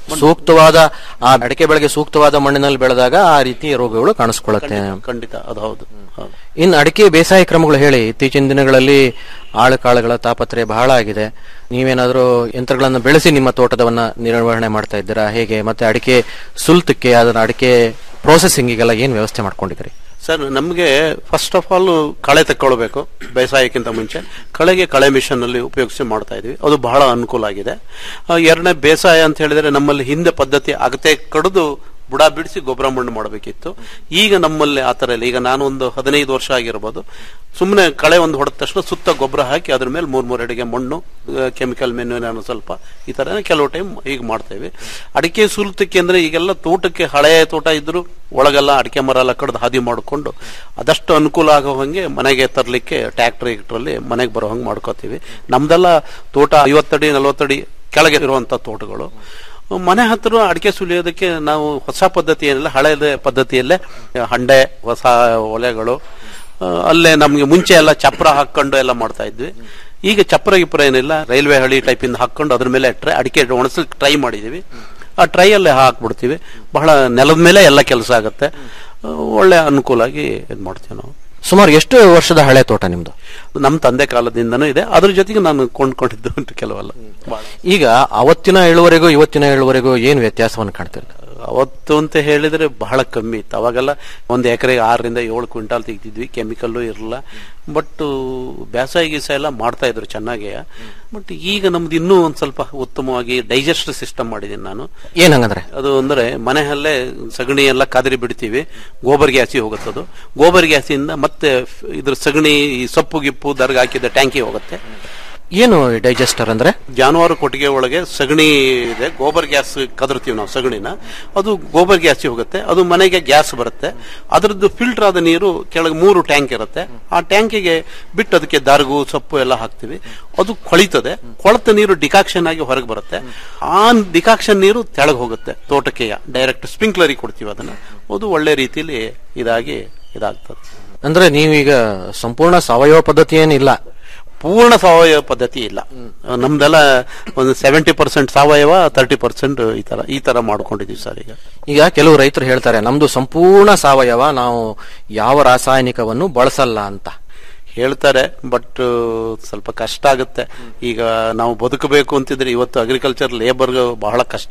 [SPEAKER 13] ಸೂಕ್ತವಾದ ಆ ಅಡಿಕೆ ಬೆಳೆಗೆ ಸೂಕ್ತವಾದ ಮಣ್ಣಿನಲ್ಲಿ ಬೆಳೆದಾಗ ಆ ರೀತಿ ರೋಗಗಳು ಕಾಣಿಸ್ಕೊಳ್ಳುತ್ತೆ
[SPEAKER 14] ಖಂಡಿತ ಅದು ಹೌದು ಹೌದು.
[SPEAKER 13] ಇನ್ನು ಅಡಿಕೆ ಬೇಸಾಯ ಕ್ರಮಗಳು ಹೇಳಿ ಇತ್ತೀಚಿನ ದಿನಗಳಲ್ಲಿ ಆಳುಕಾಳುಗಳ ತಾಪತ್ರೆ ಬಹಳ ಆಗಿದೆ ನೀವೇನಾದ್ರೂ ಯಂತ್ರಗಳನ್ನು ಬೆಳೆಸಿ ನಿಮ್ಮ ತೋಟದವನ್ನ ನಿರ್ವಹಣೆ ಮಾಡ್ತಾ ಇದ್ದೀರಾ ಹೇಗೆ ಮತ್ತೆ ಅಡಿಕೆ ಸುಲ್ತಕ್ಕೆ ಅದನ್ನ ಅಡಿಕೆ ಪ್ರೊಸೆಸಿಂಗಿಗೆಲ್ಲ ಏನ್ ವ್ಯವಸ್ಥೆ ಮಾಡ್ಕೊಂಡಿದ್ದೀರಿ
[SPEAKER 14] ಸರ್ ನಮಗೆ ಫಸ್ಟ್ ಆಫ್ ಆಲ್ ಕಳೆ ತಕ್ಕೊಳ್ಬೇಕು ಬೇಸಾಯಕ್ಕಿಂತ ಮುಂಚೆ ಕಳೆಗೆ ಕಳೆ ಮಿಷನ್ ಅಲ್ಲಿ ಉಪಯೋಗಿಸಿ ಮಾಡ್ತಾ ಇದೀವಿ ಅದು ಬಹಳ ಅನುಕೂಲ ಆಗಿದೆ ಆ, ಎರಡನೇ ಬೇಸಾಯ ಅಂತ ಹೇಳಿದ್ರೆ ನಮ್ಮಲ್ಲಿ ಹಿಂದೆ ಪದ್ಧತಿ ಅಗತೆ ಕಡಿದು ಬುಡ ಬಿಡಿಸಿ ಗೊಬ್ಬರ ಮಣ್ಣು ಮಾಡಬೇಕಿತ್ತು ಈಗ ನಮ್ಮಲ್ಲಿ ಆ ಥರ ಇಲ್ಲ ಈಗ ನಾನು ಒಂದು ಹದಿನೈದು ವರ್ಷ ಆಗಿರ್ಬೋದು ಸುಮ್ಮನೆ ಕಳೆ ಒಂದು ಹೊಡೆದ ತಕ್ಷಣ ಸುತ್ತ ಗೊಬ್ಬರ ಹಾಕಿ ಅದ್ರ ಮೇಲೆ ಮೂರ್ ಮೂರು ಅಡಿಗೆ ಮಣ್ಣು ಕೆಮಿಕಲ್ ಮೆನು ನಾನು ಸ್ವಲ್ಪ ಈ ತರ ಕೆಲವು ಟೈಮ್ ಈಗ ಮಾಡ್ತೇವೆ ಅಡಿಕೆ ಸುಲ್ತಕ್ಕೆ ಅಂದ್ರೆ ಈಗೆಲ್ಲ ತೋಟಕ್ಕೆ ಹಳೆಯ ತೋಟ ಇದ್ರು ಒಳಗೆಲ್ಲ ಅಡಿಕೆ ಮರ ಎಲ್ಲ ಕಡ್ದು ಹಾದಿ ಮಾಡಿಕೊಂಡು ಅದಷ್ಟು ಅನುಕೂಲ ಆಗೋ ಹಂಗೆ ಮನೆಗೆ ತರಲಿಕ್ಕೆ ಟ್ರ್ಯಾಕ್ಟರ್ ಗಿಟ್ರಲ್ಲಿ ಮನೆಗೆ ಬರೋ ಹಂಗೆ ಮಾಡ್ಕೋತೀವಿ ನಮ್ದೆಲ್ಲ ತೋಟ ಐವತ್ತಡಿ ನಲವತ್ತಡಿ ಕೆಳಗೆ ಇರುವಂತ ತೋಟಗಳು ಮನೆ ಹತ್ರ ಅಡಿಕೆ ಸುಲಿಯೋದಕ್ಕೆ ನಾವು ಹೊಸ ಪದ್ಧತಿ ಏನಿಲ್ಲ ಹಳೆಯ ಪದ್ಧತಿಯಲ್ಲೇ ಹಂಡೆ ಹೊಸ ಒಲೆಗಳು ಆ, ಅಲ್ಲೇ ನಮ್ಗೆ ಮುಂಚೆ ಎಲ್ಲ ಚಪ್ರ ಹಾಕೊಂಡು ಎಲ್ಲ ಮಾಡ್ತಾ ಇದ್ವಿ ಈಗ ಚಪ್ರ ಗಿಪ್ರ ಏನಿಲ್ಲ ರೈಲ್ವೆ ಹಳಿ ಟೈಪ್ ಇಂದ ಹಾಕೊಂಡು ಅದ್ರ ಮೇಲೆ ಟ್ರೈ ಅಡಿಕೆ ಒಣಸಲಿಕ್ಕೆ ಟ್ರೈ ಮಾಡಿದೀವಿ ಆ ಟ್ರೈ ಅಲ್ಲೇ ಹಾಕ್ಬಿಡ್ತೀವಿ ಬಹಳ ನೆಲದ ಮೇಲೆ ಎಲ್ಲ ಕೆಲಸ ಆಗುತ್ತೆ ಆ, ಒಳ್ಳೆ ಅನುಕೂಲ ಆಗಿ ಇದು ಮಾಡ್ತೀವಿ ನಾವು
[SPEAKER 13] ಸುಮಾರು ಎಷ್ಟು ವರ್ಷದ ಹಳೆ ತೋಟ ನಿಮ್ದು
[SPEAKER 14] ನಮ್ಮ ತಂದೆ ಕಾಲದಿಂದನೂ ಇದೆ ಅದ್ರ ಜೊತೆಗೆ ನಾನು ಕೊಂಡ್ಕೊಂಡಿದ್ದು ಉಂಟು ಕೆಲವೆಲ್ಲ ಬಹಳ
[SPEAKER 13] ಈಗ ಅವತ್ತಿನ ಇಳುವರೆಗೂ ಇವತ್ತಿನ ಇಳುವರೆಗೂ ಏನು ವ್ಯತ್ಯಾಸವನ್ನು ಕಾಣ್ತಿಲ್ಲ
[SPEAKER 14] ಅವತ್ತು ಅಂತ ಹೇಳಿದ್ರೆ ಬಹಳ ಕಮ್ಮಿ ಇತ್ತು ಅವಾಗೆಲ್ಲ ಒಂದು ಎಕರೆಗೆ ಆರರಿಂದ ಏಳು ಕ್ವಿಂಟಾಲ್ ತೆಗ್ದಿದ್ವಿ ಕೆಮಿಕಲ್ಲು ಇರಲಿಲ್ಲ ಬಟ್ ಬೇಸಾಯ ಗೀಸ ಎಲ್ಲ ಮಾಡ್ತಾ ಇದ್ರು ಚೆನ್ನಾಗಿ ಬಟ್ ಈಗ ನಮ್ದು ಇನ್ನೂ ಒಂದ್ ಸ್ವಲ್ಪ ಉತ್ತಮವಾಗಿ ಡೈಜೆಸ್ಟ್ ಸಿಸ್ಟಮ್ ಮಾಡಿದ್ದೀನಿ ನಾನು
[SPEAKER 13] ಏನ್ ಹಂಗಂದ್ರೆ
[SPEAKER 14] ಅದು ಅಂದ್ರೆ ಮನೆಯಲ್ಲೇ ಸಗಣಿ ಎಲ್ಲ ಕಾದರಿ ಬಿಡ್ತೀವಿ ಗೋಬರ್ ಗ್ಯಾಸಿ ಹೋಗುತ್ತೆ ಅದು ಗೋಬರ್ ಗ್ಯಾಸಿಂದ ಮತ್ತೆ ಫ್- ಇದ್ರ ಸಗಣಿ ಈ ಸೊಪ್ಪು ಗಿಪ್ಪು ದರ್ಗ ಹಾಕಿದ ಟ್ಯಾಂಕಿ ಹೋಗುತ್ತೆ
[SPEAKER 13] ಏನು ಡೈಜೆಸ್ಟರ್ ಅಂದ್ರೆ
[SPEAKER 14] ಜಾನುವಾರು ಕೊಟ್ಟಿಗೆ ಒಳಗೆ ಸಗಣಿ ಇದೆ ಗೋಬರ್ ಗ್ಯಾಸ್ ಕದರ್ತೀವಿ ನಾವು ಸಗಣಿನ ಅದು ಗೋಬರ್ ಗ್ಯಾಸ್ ಹೋಗುತ್ತೆ ಅದು ಮನೆಗೆ ಗ್ಯಾಸ್ ಬರುತ್ತೆ ಅದರದ್ದು ಫಿಲ್ಟರ್ ಆದ ನೀರು ಕೆಳಗೆ ಮೂರು ಟ್ಯಾಂಕ್ ಇರುತ್ತೆ ಆ ಟ್ಯಾಂಕಿಗೆ ಬಿಟ್ಟು ಅದಕ್ಕೆ ದಾರ್ಗು ಸೊಪ್ಪು ಎಲ್ಲ ಹಾಕ್ತಿವಿ ಅದು ಕೊಳಿತದೆ ಕೊಳತ ನೀರು ಡಿಕಾಕ್ಷನ್ ಆಗಿ ಹೊರಗೆ ಬರುತ್ತೆ ಆ ಡಿಕಾಕ್ಷನ್ ನೀರು ತೆಳಗೆ ಹೋಗುತ್ತೆ ತೋಟಕ್ಕೆ ಡೈರೆಕ್ಟ್ ಸ್ಪ್ರಿಂಕ್ಲರಿಗೆ ಕೊಡ್ತೀವಿ ಅದನ್ನ ಅದು ಒಳ್ಳೆ ರೀತಿಯಲ್ಲಿ ಇದಾಗಿ ಇದಾಗ್ತದೆ
[SPEAKER 13] ಅಂದ್ರೆ ನೀವೀಗ ಸಂಪೂರ್ಣ ಸಾವಯವ ಪದ್ಧತಿ ಏನಿಲ್ಲ
[SPEAKER 14] ಪೂರ್ಣ ಸಾವಯವ ಪದ್ಧತಿ ಇಲ್ಲ ನಮ್ದೆಲ್ಲ ಒಂದು ಸೆವೆಂಟಿ ಪರ್ಸೆಂಟ್ ಸಾವಯವ ತರ್ಟಿ ಪರ್ಸೆಂಟ್ ಈ ತರ ಈ ತರ ಮಾಡ್ಕೊಂಡಿದೀವಿ ಸರ್ ಈಗ
[SPEAKER 13] ಈಗ ಕೆಲವು ರೈತರು ಹೇಳ್ತಾರೆ ನಮ್ದು ಸಂಪೂರ್ಣ ಸಾವಯವ ನಾವು ಯಾವ ರಾಸಾಯನಿಕವನ್ನು ಬಳಸಲ್ಲ ಅಂತ
[SPEAKER 14] ಹೇಳ್ತಾರೆ ಬಟ್ ಸ್ವಲ್ಪ ಕಷ್ಟ ಆಗುತ್ತೆ ಈಗ ನಾವು ಬದುಕಬೇಕು ಅಂತಿದ್ರೆ ಇವತ್ತು ಅಗ್ರಿಕಲ್ಚರ್ ಲೇಬರ್ ಬಹಳ ಕಷ್ಟ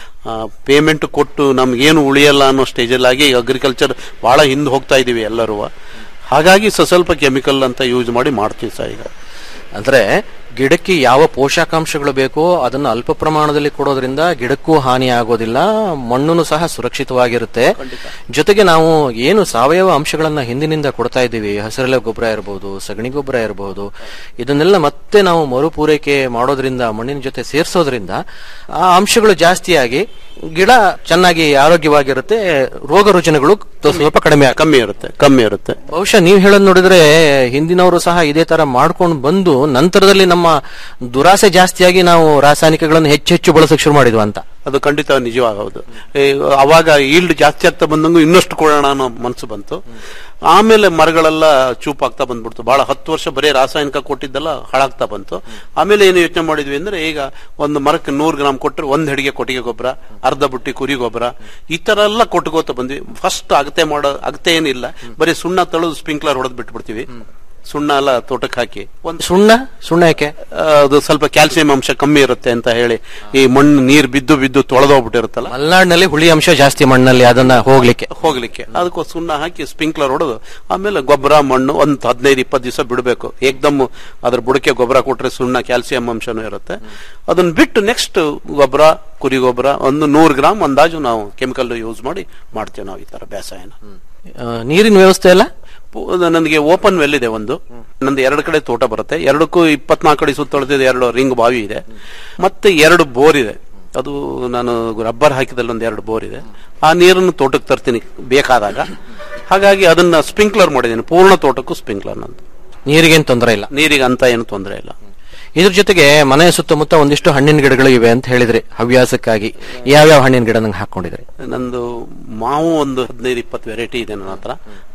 [SPEAKER 14] ಪೇಮೆಂಟ್ ಕೊಟ್ಟು ನಮ್ಗೇನು ಉಳಿಯಲ್ಲ ಅನ್ನೋ ಸ್ಟೇಜಲ್ಲಿ ಆಗಿ ಅಗ್ರಿಕಲ್ಚರ್ ಬಹಳ ಹಿಂದೆ ಹೋಗ್ತಾ ಇದೀವಿ ಎಲ್ಲರೂ ಹಾಗಾಗಿ ಸ ಸ್ವಲ್ಪ ಕೆಮಿಕಲ್ ಅಂತ ಯೂಸ್ ಮಾಡಿ ಮಾಡ್ತೀವಿ ಸರ್ ಈಗ
[SPEAKER 13] ಅಂದ್ರೆ ಗಿಡಕ್ಕೆ ಯಾವ ಪೋಷಕಾಂಶಗಳು ಬೇಕೋ ಅದನ್ನು ಅಲ್ಪ ಪ್ರಮಾಣದಲ್ಲಿ ಕೊಡೋದ್ರಿಂದ ಗಿಡಕ್ಕೂ ಹಾನಿ ಆಗೋದಿಲ್ಲ ಮಣ್ಣು ಸಹ ಸುರಕ್ಷಿತವಾಗಿರುತ್ತೆ ಜೊತೆಗೆ ನಾವು ಏನು ಸಾವಯವ ಅಂಶಗಳನ್ನ ಹಿಂದಿನಿಂದ ಕೊಡ್ತಾ ಇದ್ದೀವಿ ಹಸಿರೆಲೆ ಗೊಬ್ಬರ ಇರಬಹುದು ಸಗಣಿ ಗೊಬ್ಬರ ಇರಬಹುದು ಇದನ್ನೆಲ್ಲ ಮತ್ತೆ ನಾವು ಮರುಪೂರೈಕೆ ಮಾಡೋದ್ರಿಂದ ಮಣ್ಣಿನ ಜೊತೆ ಸೇರಿಸೋದ್ರಿಂದ ಆ ಅಂಶಗಳು ಜಾಸ್ತಿಯಾಗಿ ಗಿಡ ಚೆನ್ನಾಗಿ ಆರೋಗ್ಯವಾಗಿರುತ್ತೆ ರೋಗ ರುಜಿನಗಳು ಸ್ವಲ್ಪ ಕಡಿಮೆ ಆಗುತ್ತೆ.
[SPEAKER 14] ಕಮ್ಮಿ ಇರುತ್ತೆ ಕಮ್ಮಿ ಇರುತ್ತೆ
[SPEAKER 13] ಬಹುಶಃ ನೀವು ಹೇಳೋದ್ ನೋಡಿದ್ರೆ ಹಿಂದಿನವರು ಸಹ ಇದೇ ತರ ಮಾಡ್ಕೊಂಡು ಬಂದು ನಂತರದಲ್ಲಿ ನಮ್ಮ ದುರಾಸೆ ಜಾಸ್ತಿಯಾಗಿ ನಾವು ರಾಸಾಯನಿಕಗಳನ್ನು ಹೆಚ್ಚು ಹೆಚ್ಚು ಬಳಸಕ್ ಶುರು ಮಾಡಿದ್ವು ಅಂತ
[SPEAKER 14] ಅದು ಖಂಡಿತ ನಿಜವಾಗೌದು ಅವಾಗ ಈಲ್ಡ್ ಜಾಸ್ತಿ ಆಗ್ತಾ ಬಂದಂಗೂ ಇನ್ನಷ್ಟು ಕೊಡೋಣ ಅನ್ನೋ ಮನಸ್ಸು ಬಂತು ಆಮೇಲೆ ಮರಗಳೆಲ್ಲ ಚೂಪಾಗ್ತಾ ಬಂದ್ಬಿಡ್ತು ಬಹಳ ಹತ್ತು ವರ್ಷ ಬರೀ ರಾಸಾಯನಿಕ ಕೊಟ್ಟಿದ್ದೆಲ್ಲ ಹಾಳಾಗ್ತಾ ಬಂತು ಆಮೇಲೆ ಏನು ಯೋಚನೆ ಮಾಡಿದ್ವಿ ಅಂದ್ರೆ ಈಗ ಒಂದು ಮರಕ್ಕೆ ನೂರು ಗ್ರಾಮ್ ಕೊಟ್ಟರೆ ಒಂದ್ ಹೆಡಿಗೆ ಕೊಟ್ಟಿಗೆ ಗೊಬ್ಬರ ಅರ್ಧ ಬುಟ್ಟಿ ಕುರಿ ಗೊಬ್ಬರ ಈ ತರ ಎಲ್ಲ ಕೊಟ್ಕೋತ ಬಂದ್ವಿ ಫಸ್ಟ್ ಅಗತೆ ಮಾಡೋ ಅಗತೆ ಏನಿಲ್ಲ ಬರೀ ಸುಣ್ಣ ತಳೆದು ಸ್ಪ್ರಿಂಕ್ಲರ್ ಹೊಡೆದ್ ಬಿಟ್ಬಿಡ್ತೀವಿ ಸುಣ್ಣ ಎಲ್ಲ ತೋಟಕ್ಕೆ ಹಾಕಿ ಒಂದು
[SPEAKER 13] ಸುಣ್ಣ ಸುಣ್ಣ ಯಾಕೆ
[SPEAKER 14] ಅದು ಸ್ವಲ್ಪ ಕ್ಯಾಲ್ಸಿಯಂ ಅಂಶ ಕಮ್ಮಿ ಇರುತ್ತೆ ಅಂತ ಹೇಳಿ ಈ ಮಣ್ಣು ನೀರ್ ಬಿದ್ದು ಬಿದ್ದು ತೊಳೆದೋಗ್ಬಿಟ್ಟಿರುತ್ತಲ್ಲ
[SPEAKER 13] ಮಲೆನಾಡಿನಲ್ಲಿ ಹುಳಿ ಅಂಶ ಜಾಸ್ತಿ ಮಣ್ಣಲ್ಲಿ ಅದನ್ನ ಹೋಗ್ಲಿಕ್ಕೆ
[SPEAKER 14] ಹೋಗ್ಲಿಕ್ಕೆ ಅದಕ್ಕೂ ಸುಣ್ಣ ಹಾಕಿ ಸ್ಪ್ರಿಂಕ್ಲರ್ ಹೊಡೆದು ಆಮೇಲೆ ಗೊಬ್ಬರ ಮಣ್ಣು ಒಂದ್ ಹದಿನೈದು ಇಪ್ಪತ್ತು ದಿವಸ ಬಿಡಬೇಕು ಏಕ್ದಮ್ ಅದ್ರ ಬುಡಕ್ಕೆ ಗೊಬ್ಬರ ಕೊಟ್ರೆ ಸುಣ್ಣ ಕ್ಯಾಲ್ಸಿಯಂ ಅಂಶನೂ ಇರುತ್ತೆ ಅದನ್ನ ಬಿಟ್ಟು ನೆಕ್ಸ್ಟ್ ಗೊಬ್ಬರ ಕುರಿ ಗೊಬ್ಬರ ಒಂದು ನೂರು ಗ್ರಾಮ್ ಅಂದಾಜು ನಾವು ಕೆಮಿಕಲ್ ಯೂಸ್ ಮಾಡಿ ಮಾಡ್ತೇವೆ ನಾವು ಈ ತರ ಬೇಸಾಯನ
[SPEAKER 13] ಆ, ನೀರಿನ ವ್ಯವಸ್ಥೆ ಎಲ್ಲ
[SPEAKER 14] ಪು- ನನಗೆ ಓಪನ್ ವೆಲ್ ಇದೆ ಒಂದು ನಂದು ಎರಡು ಕಡೆ ತೋಟ ಬರುತ್ತೆ ಎರಡಕ್ಕೂ ಇಪ್ಪತ್ನಾಲ್ಕು ಅಡಿ ಸುತ್ತಳದಿದೆ ಎರಡು ರಿಂಗ್ ಬಾವಿ ಇದೆ ಮತ್ತೆ ಎರಡು ಬೋರ್ ಇದೆ ಅದು ನಾನು ರಬ್ಬರ್ ಹಾಕಿದಲ್ಲಿ ಒಂದು ಎರಡು ಬೋರ್ ಇದೆ ಆ ನೀರನ್ನು ತೋಟಕ್ಕೆ ತರ್ತೀನಿ ಬೇಕಾದಾಗ ಹಾಗಾಗಿ ಅದನ್ನ ಸ್ಪ್ರಿಂಕ್ಲರ್ ಮಾಡಿದ್ದೀನಿ ಪೂರ್ಣ ತೋಟಕ್ಕೂ ಸ್ಪ್ರಿಂಕ್ಲರ್ ನಂದು
[SPEAKER 13] ನೀರಿಗೇನು ತೊಂದರೆ ಇಲ್ಲ
[SPEAKER 14] ನೀರಿಗೆ ಅಂತ ಏನು ತೊಂದರೆ ಇಲ್ಲ
[SPEAKER 13] ಇದ್ರ ಜೊತೆಗೆ ಮನೆಯ ಸುತ್ತಮುತ್ತ ಒಂದಿಷ್ಟು ಹಣ್ಣಿನ ಗಿಡಗಳು ಇವೆ ಅಂತ ಹೇಳಿದ್ರಿ ಹವ್ಯಾಸಕ್ಕಾಗಿ ಯಾವ್ಯಾವ ಹಣ್ಣಿನ ಗಿಡ ನಂಗೆ ಹಾಕೊಂಡಿದ್ರಿ
[SPEAKER 14] ನಂದು ಮಾವು ಒಂದು ಹದಿನೈದು ಇಪ್ಪತ್ತು ವೆರೈಟಿ ಇದೆ ನನ್ನ ಹತ್ರ